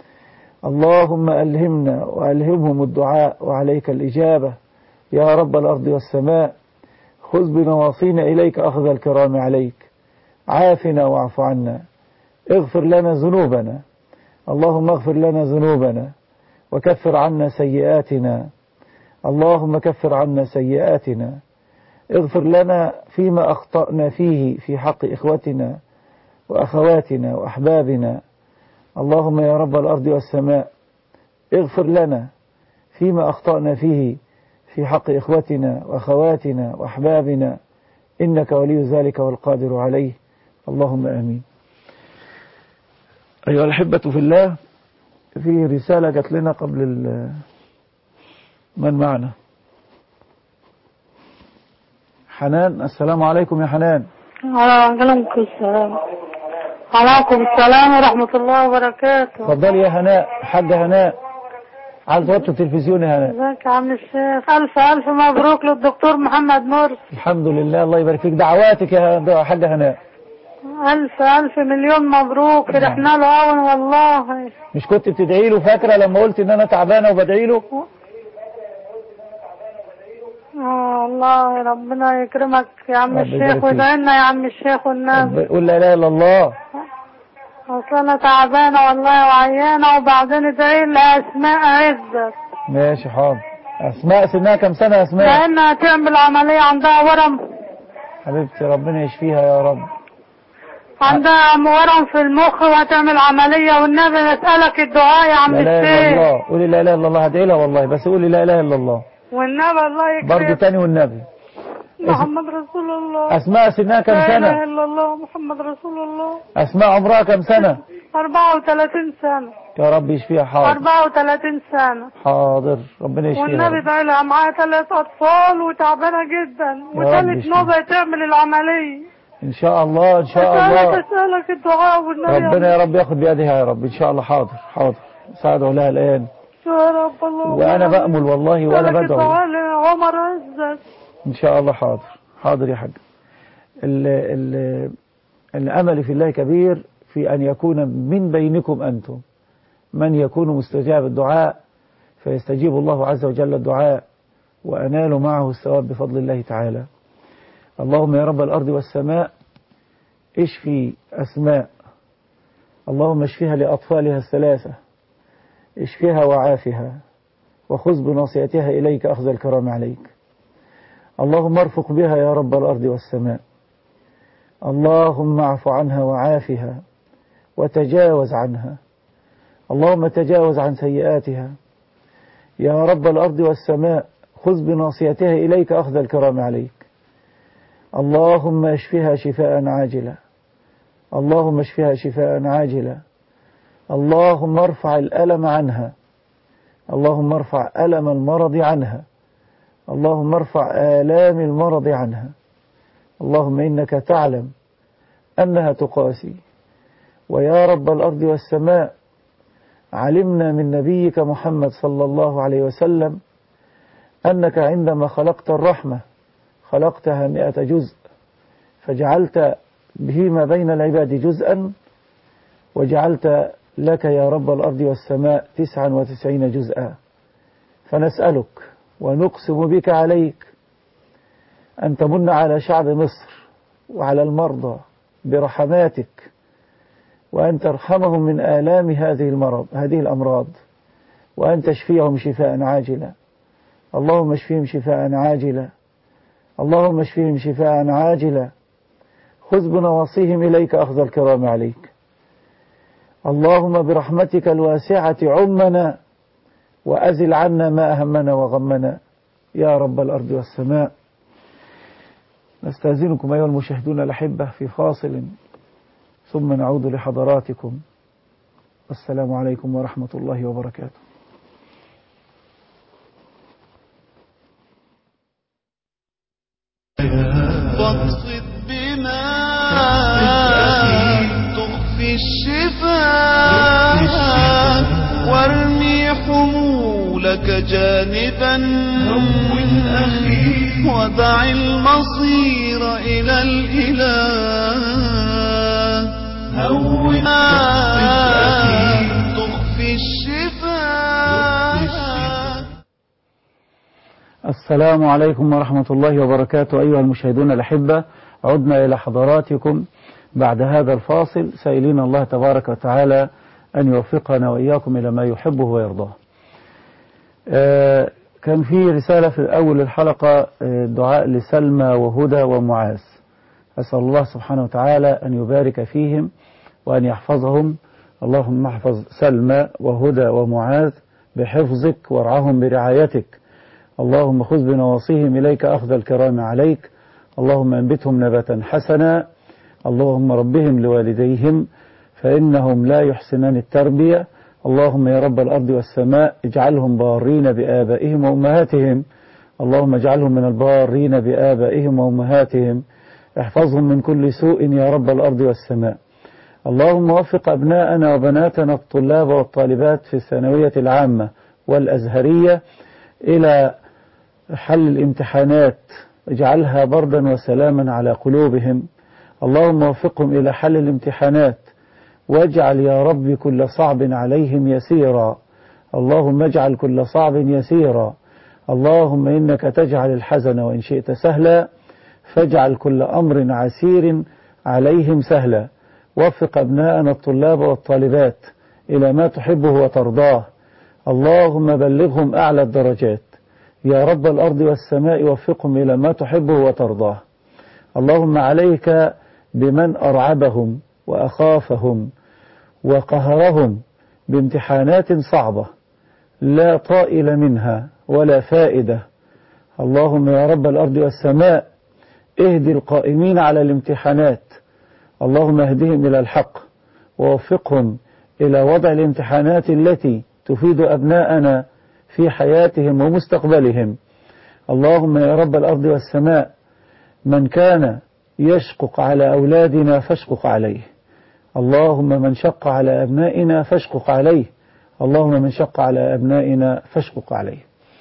اللهم ألهمنا وألهمهم الدعاء وعليك الإجابة يا رب الأرض والسماء خذ بنواصينا إليك أخذ الكرام عليك عافنا واعف عنا اغفر لنا ذنوبنا اللهم اغفر لنا ذنوبنا وكفر عنا سيئاتنا اللهم كفر عنا سيئاتنا اغفر لنا فيما أخطأنا فيه في حق إخوتنا وأخواتنا وأحبابنا اللهم يا رب الأرض والسماء اغفر لنا فيما أخطأنا فيه في حق إخوتنا وأخواتنا وأحبابنا إنك ولي ذلك والقادر عليه اللهم آمين أيها الأحبة في الله في رسالة جات لنا قبل ال- من معنا حنان السلام عليكم يا حنان عليكم السلام عليكم السلام ورحمة الله وبركاته اتفضلي يا هناء حاجة هناء عايز توطي التلفزيون يا هناء ازيك يا عم الشيخ ألف ألف مبروك للدكتور محمد مرسي الحمد لله الله يبارك فيك دعواتك يا حاجة هناء ألف ألف مليون مبروك فرحنا له أوي والله مش كنت بتدعي له فاكرة لما قلت ان انا تعبانة وبدعي له آه الله ربنا يكرمك يا عم ربنا الشيخ يبارك فيك. وادعي لنا يا عم الشيخ والنبي قول لا اله الا الله أصل أنا تعبانة والله وعيانة وبعدين ادعي لي أسماء عزت ماشي حاضر اسماء سنها كم سنة يا اسماء لأنها تعمل عملية عندها ورم حبيبتي ربنا يشفيها يا رب عندها ورم في المخ وهتعمل عملية والنبي نسألك الدعاء يا عم لا اله الا الشيخ الله قولي لا اله الا الله هدعي لها والله بس قولي لا اله الا الله والنبي الله برضه يكرمك تاني والنبي محمد رسول الله اسماء سنها كم لا إله سنة إلا الله محمد رسول الله اسماء عمرها كم سنة 34 سنة يا رب يشفيها حاضر 34 سنة حاضر ربنا يشفيها يا والنبي رب. بقى لها معاها ثلاث أطفال وتعبانة جدا رب وثالث يشفيها. نوبة تعمل العملية ان شاء الله ان شاء أسألك الله أسألك الدعاء والنبي ربنا يا رب ياخد بيدها يا رب ان شاء الله حاضر حاضر ساعده لها الان يا رب الله وانا بأمل والله وانا أسألك بدعو الدعاء لعمر عزت ان شاء الله حاضر حاضر يا حاج ال ال الامل في الله كبير في ان يكون من بينكم انتم من يكون مستجاب الدعاء فيستجيب الله عز وجل الدعاء وانال معه الثواب بفضل الله تعالى اللهم يا رب الارض والسماء اشفي اسماء اللهم اشفيها لاطفالها الثلاثه اشفها وعافها وخذ بناصيتها اليك اخذ الكرام عليك اللهم ارفق بها يا رب الأرض والسماء اللهم اعف عنها وعافها وتجاوز عنها اللهم تجاوز عن سيئاتها يا رب الأرض والسماء خذ بناصيتها إليك أخذ الكرام عليك اللهم اشفها شفاء عاجلا اللهم اشفها شفاء عاجلا اللهم ارفع الألم عنها اللهم ارفع ألم المرض عنها اللهم ارفع آلام المرض عنها اللهم إنك تعلم أنها تقاسي ويا رب الأرض والسماء علمنا من نبيك محمد صلى الله عليه وسلم أنك عندما خلقت الرحمة خلقتها مئة جزء فجعلت فيما بين العباد جزءا وجعلت لك يا رب الأرض والسماء تسعا وتسعين جزءا فنسألك ونقسم بك عليك أن تمن على شعب مصر وعلى المرضى برحماتك وأن ترحمهم من آلام هذه المرض هذه الأمراض وأن تشفيهم شفاء عاجلا اللهم اشفيهم شفاء عاجلا اللهم اشفيهم شفاء عاجلا خذ بنواصيهم إليك أخذ الكرام عليك اللهم برحمتك الواسعة عمنا وأزل عنا ما أهمنا وغمنا يا رب الأرض والسماء نستأذنكم أيها المشاهدون الأحبة في فاصل ثم نعود لحضراتكم والسلام عليكم ورحمة الله وبركاته واقصد بما تخفي الشفاء وارمي حمولك جانبا هون أخي ودع المصير إلى الإله هون تخفي الشفاء السلام عليكم ورحمة الله وبركاته أيها المشاهدون الأحبة عدنا إلى حضراتكم بعد هذا الفاصل سائلين الله تبارك وتعالى أن يوفقنا وإياكم إلى ما يحبه ويرضاه آه كان في رسالة في أول الحلقة آه دعاء لسلمى وهدى ومعاذ أسأل الله سبحانه وتعالى أن يبارك فيهم وأن يحفظهم اللهم احفظ سلمى وهدى ومعاذ بحفظك وارعاهم برعايتك اللهم خذ بنواصيهم إليك أخذ الكرام عليك اللهم أنبتهم نباتا حسنا اللهم ربهم لوالديهم فإنهم لا يحسنان التربية اللهم يا رب الأرض والسماء اجعلهم بارين بآبائهم وأمهاتهم اللهم اجعلهم من البارين بآبائهم وأمهاتهم احفظهم من كل سوء يا رب الأرض والسماء اللهم وفق أبناءنا وبناتنا الطلاب والطالبات في الثانوية العامة والأزهرية إلى حل الامتحانات اجعلها بردا وسلاما على قلوبهم اللهم وفقهم إلى حل الامتحانات واجعل يا رب كل صعب عليهم يسيرا اللهم اجعل كل صعب يسيرا اللهم إنك تجعل الحزن وإن شئت سهلا فاجعل كل أمر عسير عليهم سهلا وفق أبناءنا الطلاب والطالبات إلى ما تحبه وترضاه اللهم بلغهم أعلى الدرجات يا رب الأرض والسماء وفقهم إلى ما تحبه وترضاه اللهم عليك بمن أرعبهم وأخافهم وقهرهم بامتحانات صعبة لا طائل منها ولا فائدة اللهم يا رب الأرض والسماء اهدي القائمين على الامتحانات اللهم اهدهم إلى الحق ووفقهم إلى وضع الامتحانات التي تفيد أبناءنا في حياتهم ومستقبلهم اللهم يا رب الأرض والسماء من كان يشقق على أولادنا فاشقق عليه اللهم من شق على أبنائنا فاشقق عليه اللهم من شق على أبنائنا فاشقق عليه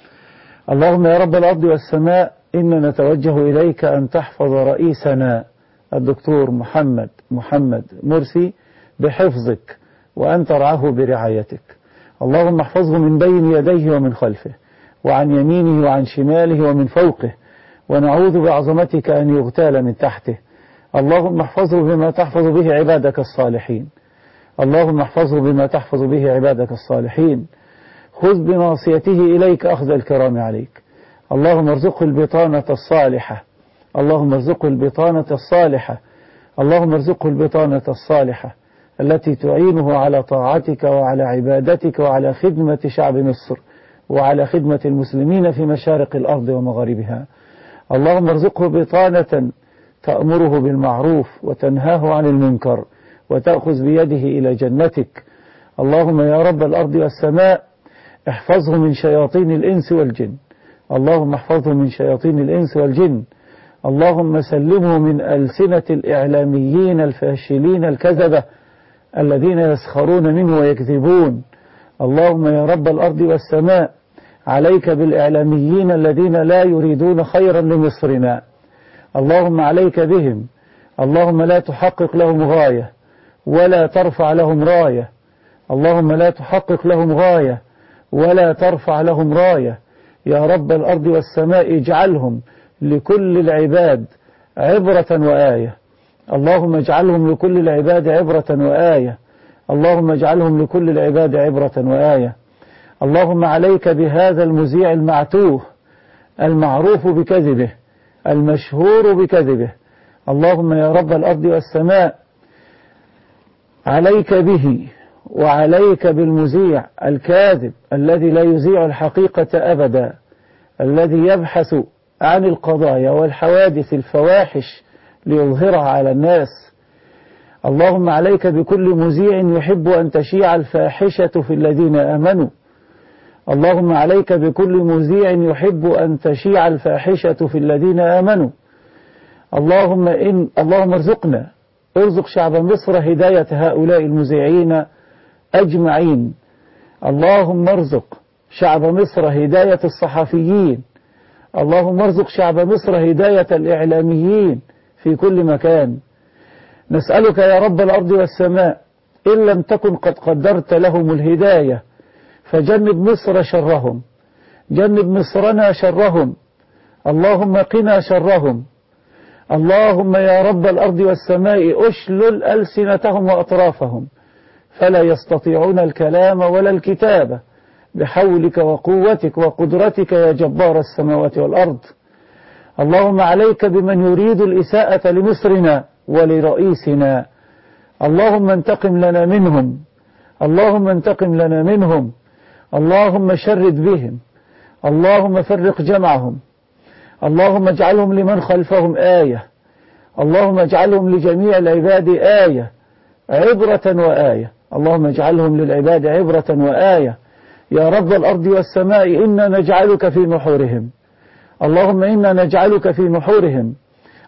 اللهم يا رب الأرض والسماء إنا نتوجه إليك أن تحفظ رئيسنا الدكتور محمد محمد مرسي بحفظك وأن ترعاه برعايتك اللهم احفظه من بين يديه ومن خلفه وعن يمينه وعن شماله ومن فوقه ونعوذ بعظمتك أن يغتال من تحته اللهم احفظه بما تحفظ به عبادك الصالحين اللهم احفظه بما تحفظ به عبادك الصالحين خذ بناصيته إليك أخذ الكرام عليك اللهم ارزقه البطانة الصالحة اللهم ارزقه البطانة الصالحة اللهم ارزقه البطانة الصالحة التي تعينه على طاعتك وعلى عبادتك وعلى خدمة شعب مصر وعلى خدمة المسلمين في مشارق الأرض ومغاربها اللهم ارزقه بطانة تأمره بالمعروف وتنهاه عن المنكر وتأخذ بيده إلى جنتك اللهم يا رب الأرض والسماء احفظه من شياطين الإنس والجن اللهم احفظه من شياطين الإنس والجن اللهم سلمه من ألسنة الإعلاميين الفاشلين الكذبة الذين يسخرون منه ويكذبون اللهم يا رب الأرض والسماء عليك بالإعلاميين الذين لا يريدون خيرا لمصرنا اللهم عليك بهم اللهم لا تحقق لهم غاية ولا ترفع لهم راية اللهم لا تحقق لهم غاية ولا ترفع لهم راية يا رب الأرض والسماء اجعلهم لكل العباد عبرة وآية اللهم اجعلهم لكل العباد عبرة وآية اللهم اجعلهم لكل العباد عبرة وآية اللهم عليك بهذا المذيع المعتوه المعروف بكذبه المشهور بكذبه اللهم يا رب الأرض والسماء عليك به وعليك بالمذيع الكاذب الذي لا يذيع الحقيقة أبدا الذي يبحث عن القضايا والحوادث الفواحش ليظهرها على الناس اللهم عليك بكل مذيع يحب أن تشيع الفاحشة في الذين آمنوا اللهم عليك بكل مذيع يحب أن تشيع الفاحشة في الذين آمنوا اللهم إن اللهم ارزقنا ارزق شعب مصر هداية هؤلاء المذيعين أجمعين اللهم ارزق شعب مصر هداية الصحفيين اللهم ارزق شعب مصر هداية الإعلاميين في كل مكان نسألك يا رب الأرض والسماء إن لم تكن قد قدرت لهم الهداية فجنب مصر شرهم جنب مصرنا شرهم اللهم قنا شرهم اللهم يا رب الأرض والسماء أشلل ألسنتهم وأطرافهم فلا يستطيعون الكلام ولا الكتابة بحولك وقوتك وقدرتك يا جبار السماوات والأرض اللهم عليك بمن يريد الإساءة لمصرنا ولرئيسنا اللهم انتقم لنا منهم اللهم انتقم لنا منهم اللهم شرد بهم اللهم فرق جمعهم اللهم اجعلهم لمن خلفهم آية اللهم اجعلهم لجميع العباد آية عبرة وآية اللهم اجعلهم للعباد عبرة وآية يا رب الأرض والسماء إنا نجعلك في نحورهم اللهم إنا نجعلك في نحورهم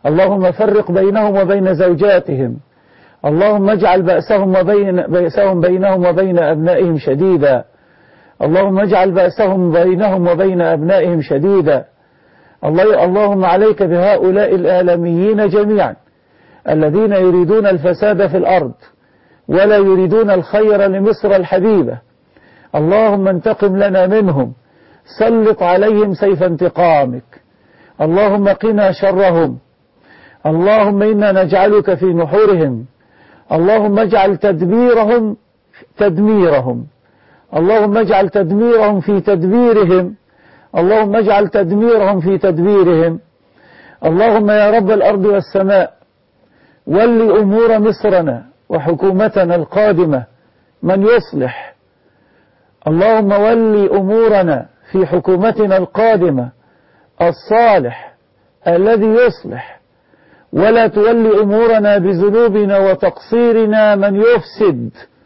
اللهم فرق بينهم وبين زوجاتهم اللهم اجعل بأسهم وبين بأسهم بينهم وبين أبنائهم شديدا اللهم اجعل بأسهم بينهم وبين أبنائهم شديدا الله اللهم عليك بهؤلاء الآلميين جميعا الذين يريدون الفساد في الأرض ولا يريدون الخير لمصر الحبيبة اللهم انتقم لنا منهم سلط عليهم سيف انتقامك اللهم قنا شرهم اللهم إنا نجعلك في نحورهم اللهم اجعل تدبيرهم تدميرهم اللهم اجعل تدميرهم في تدبيرهم اللهم اجعل تدميرهم في تدبيرهم اللهم يا رب الأرض والسماء ول أمور مصرنا وحكومتنا القادمة من يصلح اللهم ول أمورنا في حكومتنا القادمة الصالح الذي يصلح ولا تولي أمورنا بذنوبنا وتقصيرنا من يفسد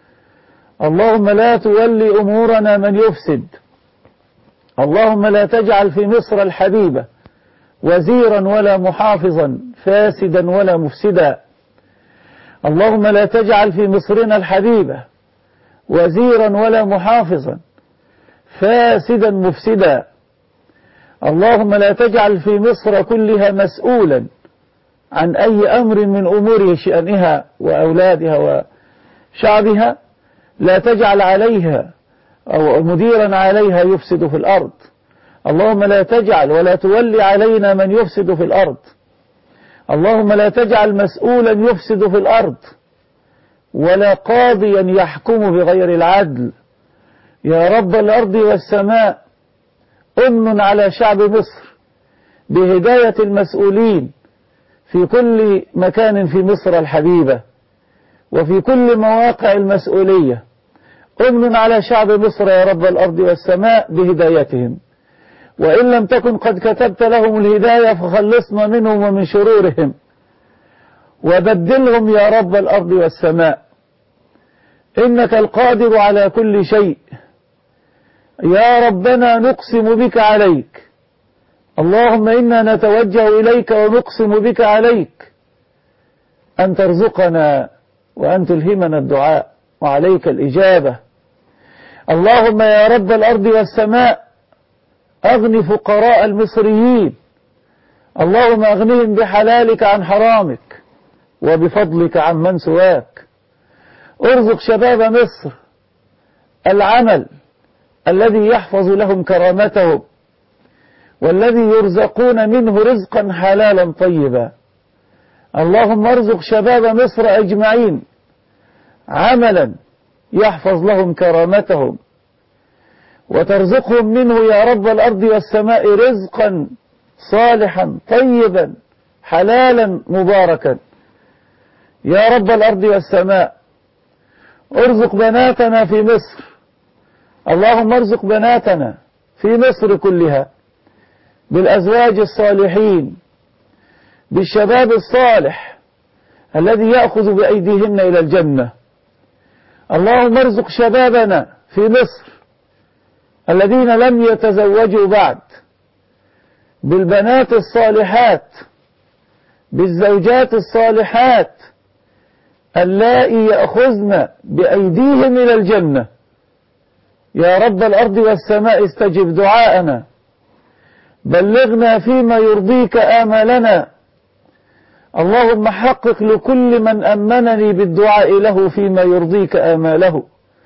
اللهم لا تولي أمورنا من يفسد اللهم لا تجعل في مصر الحبيبة وزيرا ولا محافظا فاسدا ولا مفسدا اللهم لا تجعل في مصرنا الحبيبة وزيرا ولا محافظا فاسدا مفسدا اللهم لا تجعل في مصر كلها مسؤولا عن أي أمر من أمور شأنها وأولادها وشعبها لا تجعل عليها أو مديرا عليها يفسد في الأرض اللهم لا تجعل ولا تولي علينا من يفسد في الأرض اللهم لا تجعل مسؤولا يفسد في الأرض ولا قاضيا يحكم بغير العدل يا رب الأرض والسماء أمن على شعب مصر بهداية المسؤولين في كل مكان في مصر الحبيبة وفي كل مواقع المسؤولية أمن على شعب مصر يا رب الأرض والسماء بهدايتهم وإن لم تكن قد كتبت لهم الهداية فخلصنا منهم ومن شرورهم وبدلهم يا رب الأرض والسماء إنك القادر على كل شيء يا ربنا نقسم بك عليك اللهم إنا نتوجه إليك ونقسم بك عليك أن ترزقنا وأن تلهمنا الدعاء وعليك الإجابة اللهم يا رب الأرض والسماء أغن فقراء المصريين اللهم أغنهم بحلالك عن حرامك وبفضلك عن من سواك ارزق شباب مصر العمل الذي يحفظ لهم كرامتهم والذي يرزقون منه رزقا حلالا طيبا اللهم ارزق شباب مصر أجمعين عملا يحفظ لهم كرامتهم وترزقهم منه يا رب الأرض والسماء رزقا صالحا طيبا حلالا مباركا يا رب الأرض والسماء ارزق بناتنا في مصر اللهم ارزق بناتنا في مصر كلها بالأزواج الصالحين بالشباب الصالح الذي يأخذ بأيديهن إلى الجنة اللهم ارزق شبابنا في مصر الذين لم يتزوجوا بعد بالبنات الصالحات بالزوجات الصالحات اللائي يأخذن بأيديهم إلى الجنة يا رب الأرض والسماء استجب دعاءنا بلغنا فيما يرضيك آمالنا اللهم حقق لكل من أمنني بالدعاء له فيما يرضيك آماله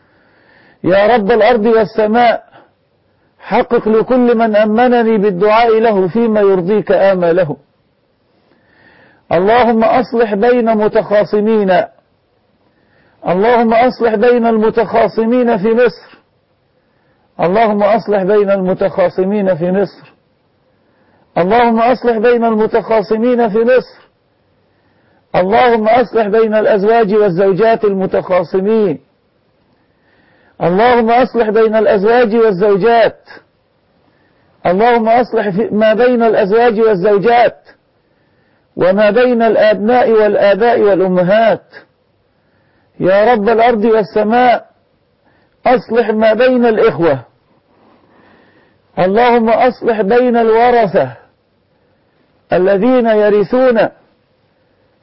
يا رب الأرض والسماء حقق لكل من أمنني بالدعاء له فيما يرضيك آماله اللهم أصلح بين متخاصمين اللهم أصلح بين المتخاصمين في مصر اللهم أصلح بين المتخاصمين في مصر اللهم أصلح بين المتخاصمين في مصر اللهم أصلح بين الأزواج والزوجات المتخاصمين اللهم أصلح بين الأزواج والزوجات اللهم أصلح ما بين الأزواج والزوجات وما بين الآبناء والآباء والأمهات يا رب الأرض والسماء أصلح ما بين الإخوة اللهم أصلح بين الورثة الذين يرثون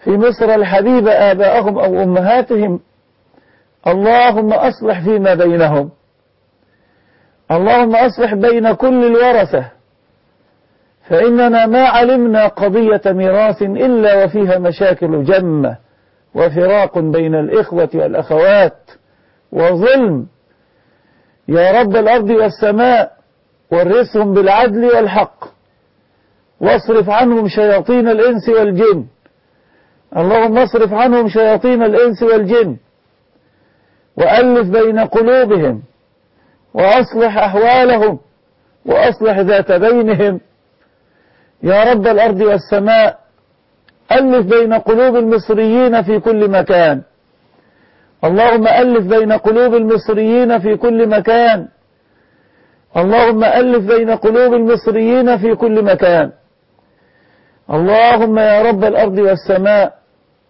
في مصر الحبيبة آباءهم أو أمهاتهم اللهم أصلح فيما بينهم اللهم أصلح بين كل الورثة فإننا ما علمنا قضية ميراث إلا وفيها مشاكل جمة وفراق بين الإخوة والأخوات وظلم يا رب الأرض والسماء ورثهم بالعدل والحق واصرف عنهم شياطين الإنس والجن اللهم اصرف عنهم شياطين الإنس والجن وألف بين قلوبهم وأصلح أحوالهم وأصلح ذات بينهم يا رب الأرض والسماء ألف بين قلوب المصريين في كل مكان اللهم ألف بين قلوب المصريين في كل مكان اللهم ألف بين قلوب المصريين في كل مكان اللهم يا رب الأرض والسماء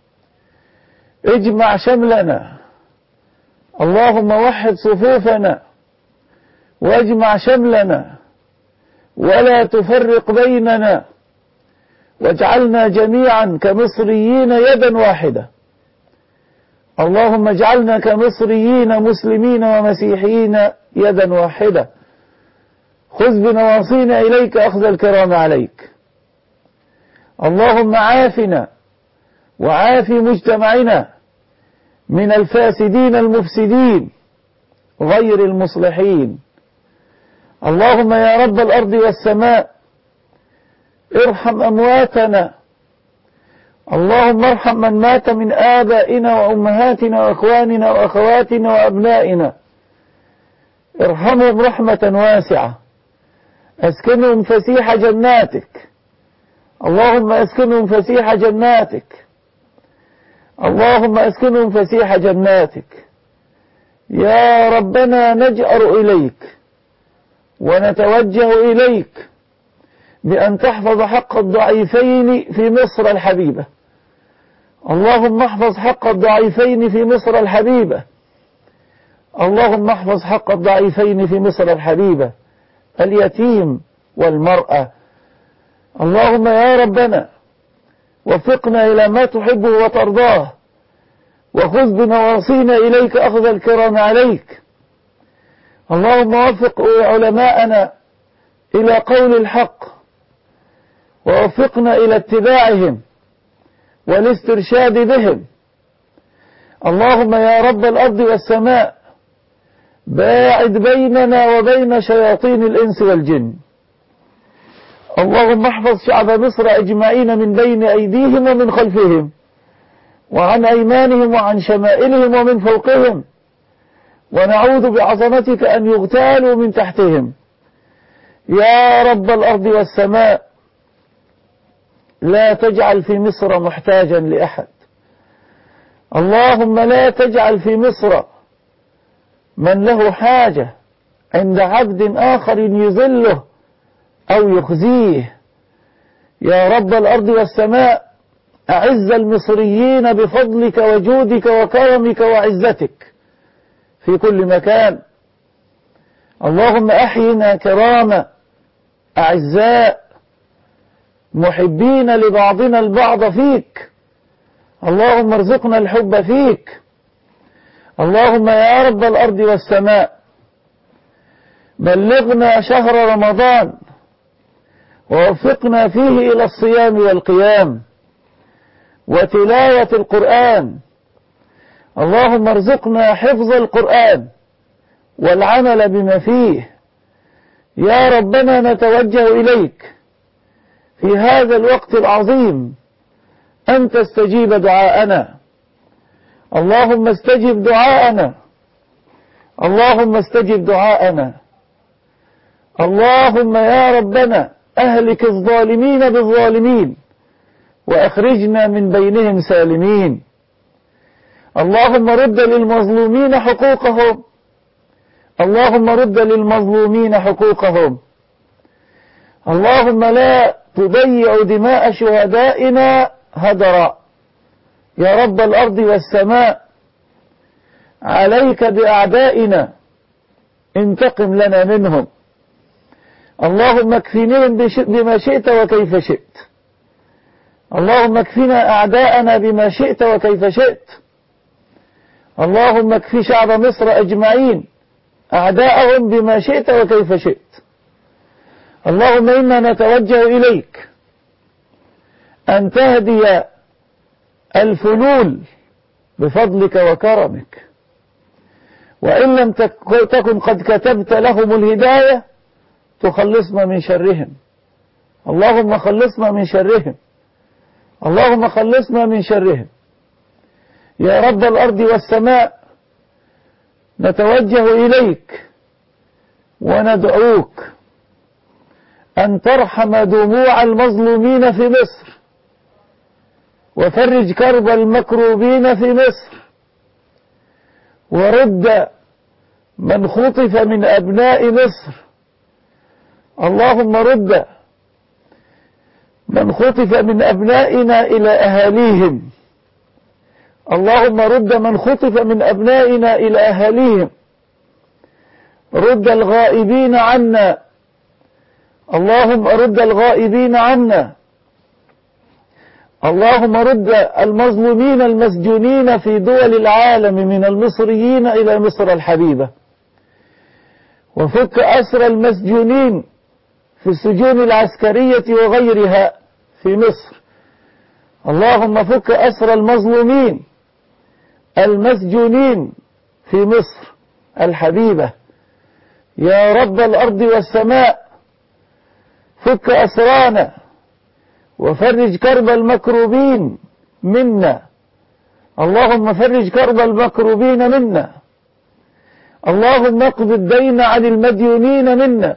اجمع شملنا اللهم وحد صفوفنا واجمع شملنا ولا تفرق بيننا واجعلنا جميعا كمصريين يدا واحدة اللهم اجعلنا كمصريين مسلمين ومسيحيين يدا واحدة خذ بنواصينا إليك أخذ الكرام عليك اللهم عافنا وعافي مجتمعنا من الفاسدين المفسدين غير المصلحين اللهم يا رب الأرض والسماء ارحم أمواتنا اللهم ارحم من مات من آبائنا وأمهاتنا وأخواننا وأخواتنا وأبنائنا ارحمهم رحمة واسعة أسكنهم فسيح جناتك اللهم أسكنهم فسيح جناتك اللهم أسكنهم فسيح جناتك يا ربنا نجأر إليك ونتوجه إليك بأن تحفظ حق الضعيفين في مصر الحبيبة اللهم احفظ حق الضعيفين في مصر الحبيبة اللهم احفظ حق الضعيفين في مصر الحبيبة اليتيم والمرأة اللهم يا ربنا وفقنا إلى ما تحبه وترضاه وخذ بنواصينا إليك أخذ الكرام عليك اللهم وفق علماءنا إلى قول الحق ووفقنا إلى اتباعهم والاسترشاد بهم اللهم يا رب الأرض والسماء باعد بيننا وبين شياطين الإنس والجن اللهم احفظ شعب مصر أجمعين من بين أيديهم ومن خلفهم وعن أيمانهم وعن شمائلهم ومن فوقهم ونعوذ بعظمتك أن يغتالوا من تحتهم يا رب الأرض والسماء لا تجعل في مصر محتاجا لأحد اللهم لا تجعل في مصر من له حاجة عند عبد آخر يذله أو يخزيه يا رب الأرض والسماء أعز المصريين بفضلك وجودك وكرمك وعزتك في كل مكان اللهم أحينا كرام أعزاء محبين لبعضنا البعض فيك اللهم ارزقنا الحب فيك اللهم يا رب الأرض والسماء بلغنا شهر رمضان ووفقنا فيه إلى الصيام والقيام وتلاوة القرآن اللهم ارزقنا حفظ القرآن والعمل بما فيه يا ربنا نتوجه إليك في هذا الوقت العظيم أن تستجيب دعاءنا اللهم استجب دعاءنا اللهم استجب دعاءنا اللهم يا ربنا أهلك الظالمين بالظالمين وأخرجنا من بينهم سالمين اللهم رد للمظلومين حقوقهم اللهم رد للمظلومين حقوقهم اللهم لا تضيع دماء شهدائنا هدرا يا رب الأرض والسماء عليك بأعدائنا انتقم لنا منهم اللهم اكفنهم بما شئت وكيف شئت اللهم اكفنا أعداءنا بما شئت وكيف شئت اللهم اكفي شعب مصر أجمعين أعداءهم بما شئت وكيف شئت اللهم إنا نتوجه إليك أن تهدي الفلول بفضلك وكرمك وإن لم تك- تكن قد كتبت لهم الهداية تخلصنا من شرهم اللهم خلصنا من شرهم اللهم خلصنا من شرهم يا رب الأرض والسماء نتوجه إليك وندعوك أن ترحم دموع المظلومين في مصر وفرج كرب المكروبين في مصر ورد من خطف من أبناء مصر اللهم رد من خطف من أبنائنا إلى أهاليهم اللهم رد من خطف من أبنائنا إلى أهاليهم رد الغائبين عنا اللهم رد الغائبين عنا اللهم رد المظلومين المسجونين في دول العالم من المصريين إلى مصر الحبيبة وفك أسر المسجونين في السجون العسكرية وغيرها في مصر اللهم فك أسر المظلومين المسجونين في مصر الحبيبة يا رب الأرض والسماء فك أسرانا وفرج كرب المكروبين منا اللهم فرج كرب المكروبين منا اللهم اقض الدين عن المديونين منا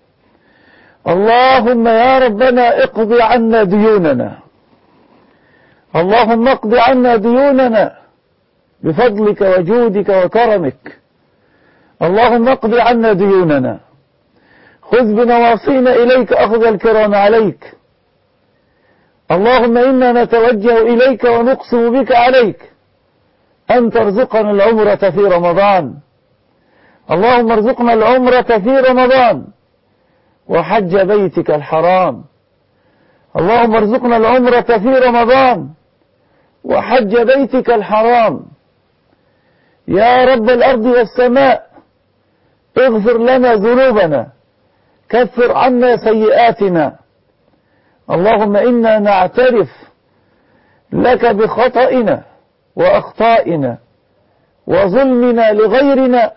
اللهم يا ربنا اقض عنا ديوننا اللهم اقض عنا ديوننا بفضلك وجودك وكرمك اللهم اقض عنا ديوننا خذ بنواصينا إليك أخذ الكرام عليك اللهم إنا نتوجه إليك ونقسم بك عليك أن ترزقنا العمرة في رمضان اللهم ارزقنا العمرة في رمضان وحج بيتك الحرام اللهم ارزقنا العمرة في رمضان وحج بيتك الحرام يا رب الأرض والسماء اغفر لنا ذنوبنا كفر عنا سيئاتنا اللهم إنا نعترف لك بخطئنا وأخطائنا وظلمنا لغيرنا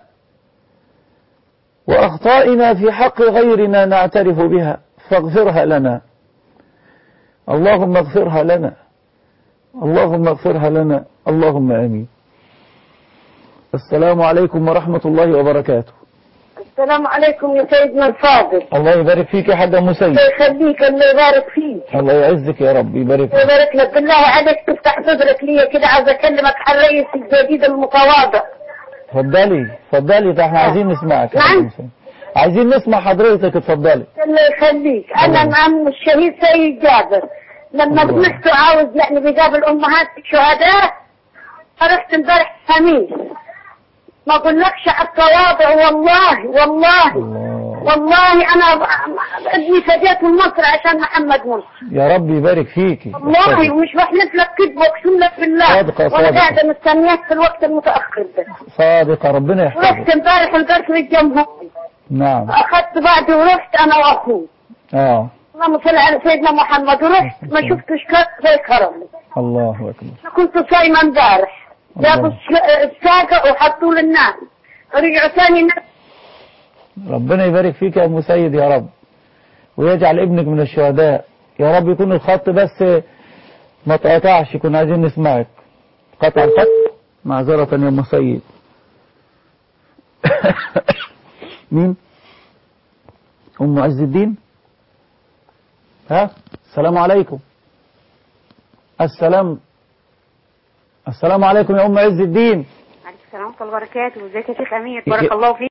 وأخطائنا في حق غيرنا نعترف بها فاغفرها لنا اللهم اغفرها لنا اللهم اغفرها لنا اللهم آمين السلام عليكم ورحمة الله وبركاته السلام عليكم يا سيدنا الفاضل الله يبارك فيك يا حاج أم سيد الله يخليك الله يبارك فيك الله يعزك يا رب يبارك الله فيك يبارك لك بالله عليك تفتح صدرك ليا كده عايز اكلمك عن الرئيس الجديد المتواضع اتفضلي اتفضلي ده احنا عايزين نسمعك يا حاج أم سيد. عايزين نسمع حضرتك اتفضلي الله يخليك انا مع الشهيد سيد جابر لما الله. سمعته عاوز يعني بيقابل امهات الشهداء رحت امبارح خميس ما اقولكش على التواضع والله والله والله انا ابني فديت من مصر عشان محمد مرسي يا رب يبارك فيكي والله ومش بحلف لك كذب واقسم لك بالله صادقة، وانا صادقة. قاعده مستنياك في الوقت المتاخر ده صادقة ربنا يحفظك رحت امبارح القصر الجمهوري نعم اخذت بعضي ورحت انا واخوي اه اللهم صل على سيدنا محمد ورحت ما شفتش كرم زي كرم الله أكبر أنا كنت صايمه امبارح جابوا الله. الس- الساقه وحطوا لي الناس رجعوا ثاني ناس ربنا يبارك فيك يا أم سيد يا رب ويجعل ابنك من الشهداء يا رب يكون الخط بس ما تقطعش كنا عايزين نسمعك قطع الخط معذرة يا أم سيد مين أم عز الدين ها السلام عليكم السلام السلام عليكم يا أم عز الدين عليكم السلام ورحمة الله وبركاته ازيك يا شيخ أمير إيه- بارك الله فيك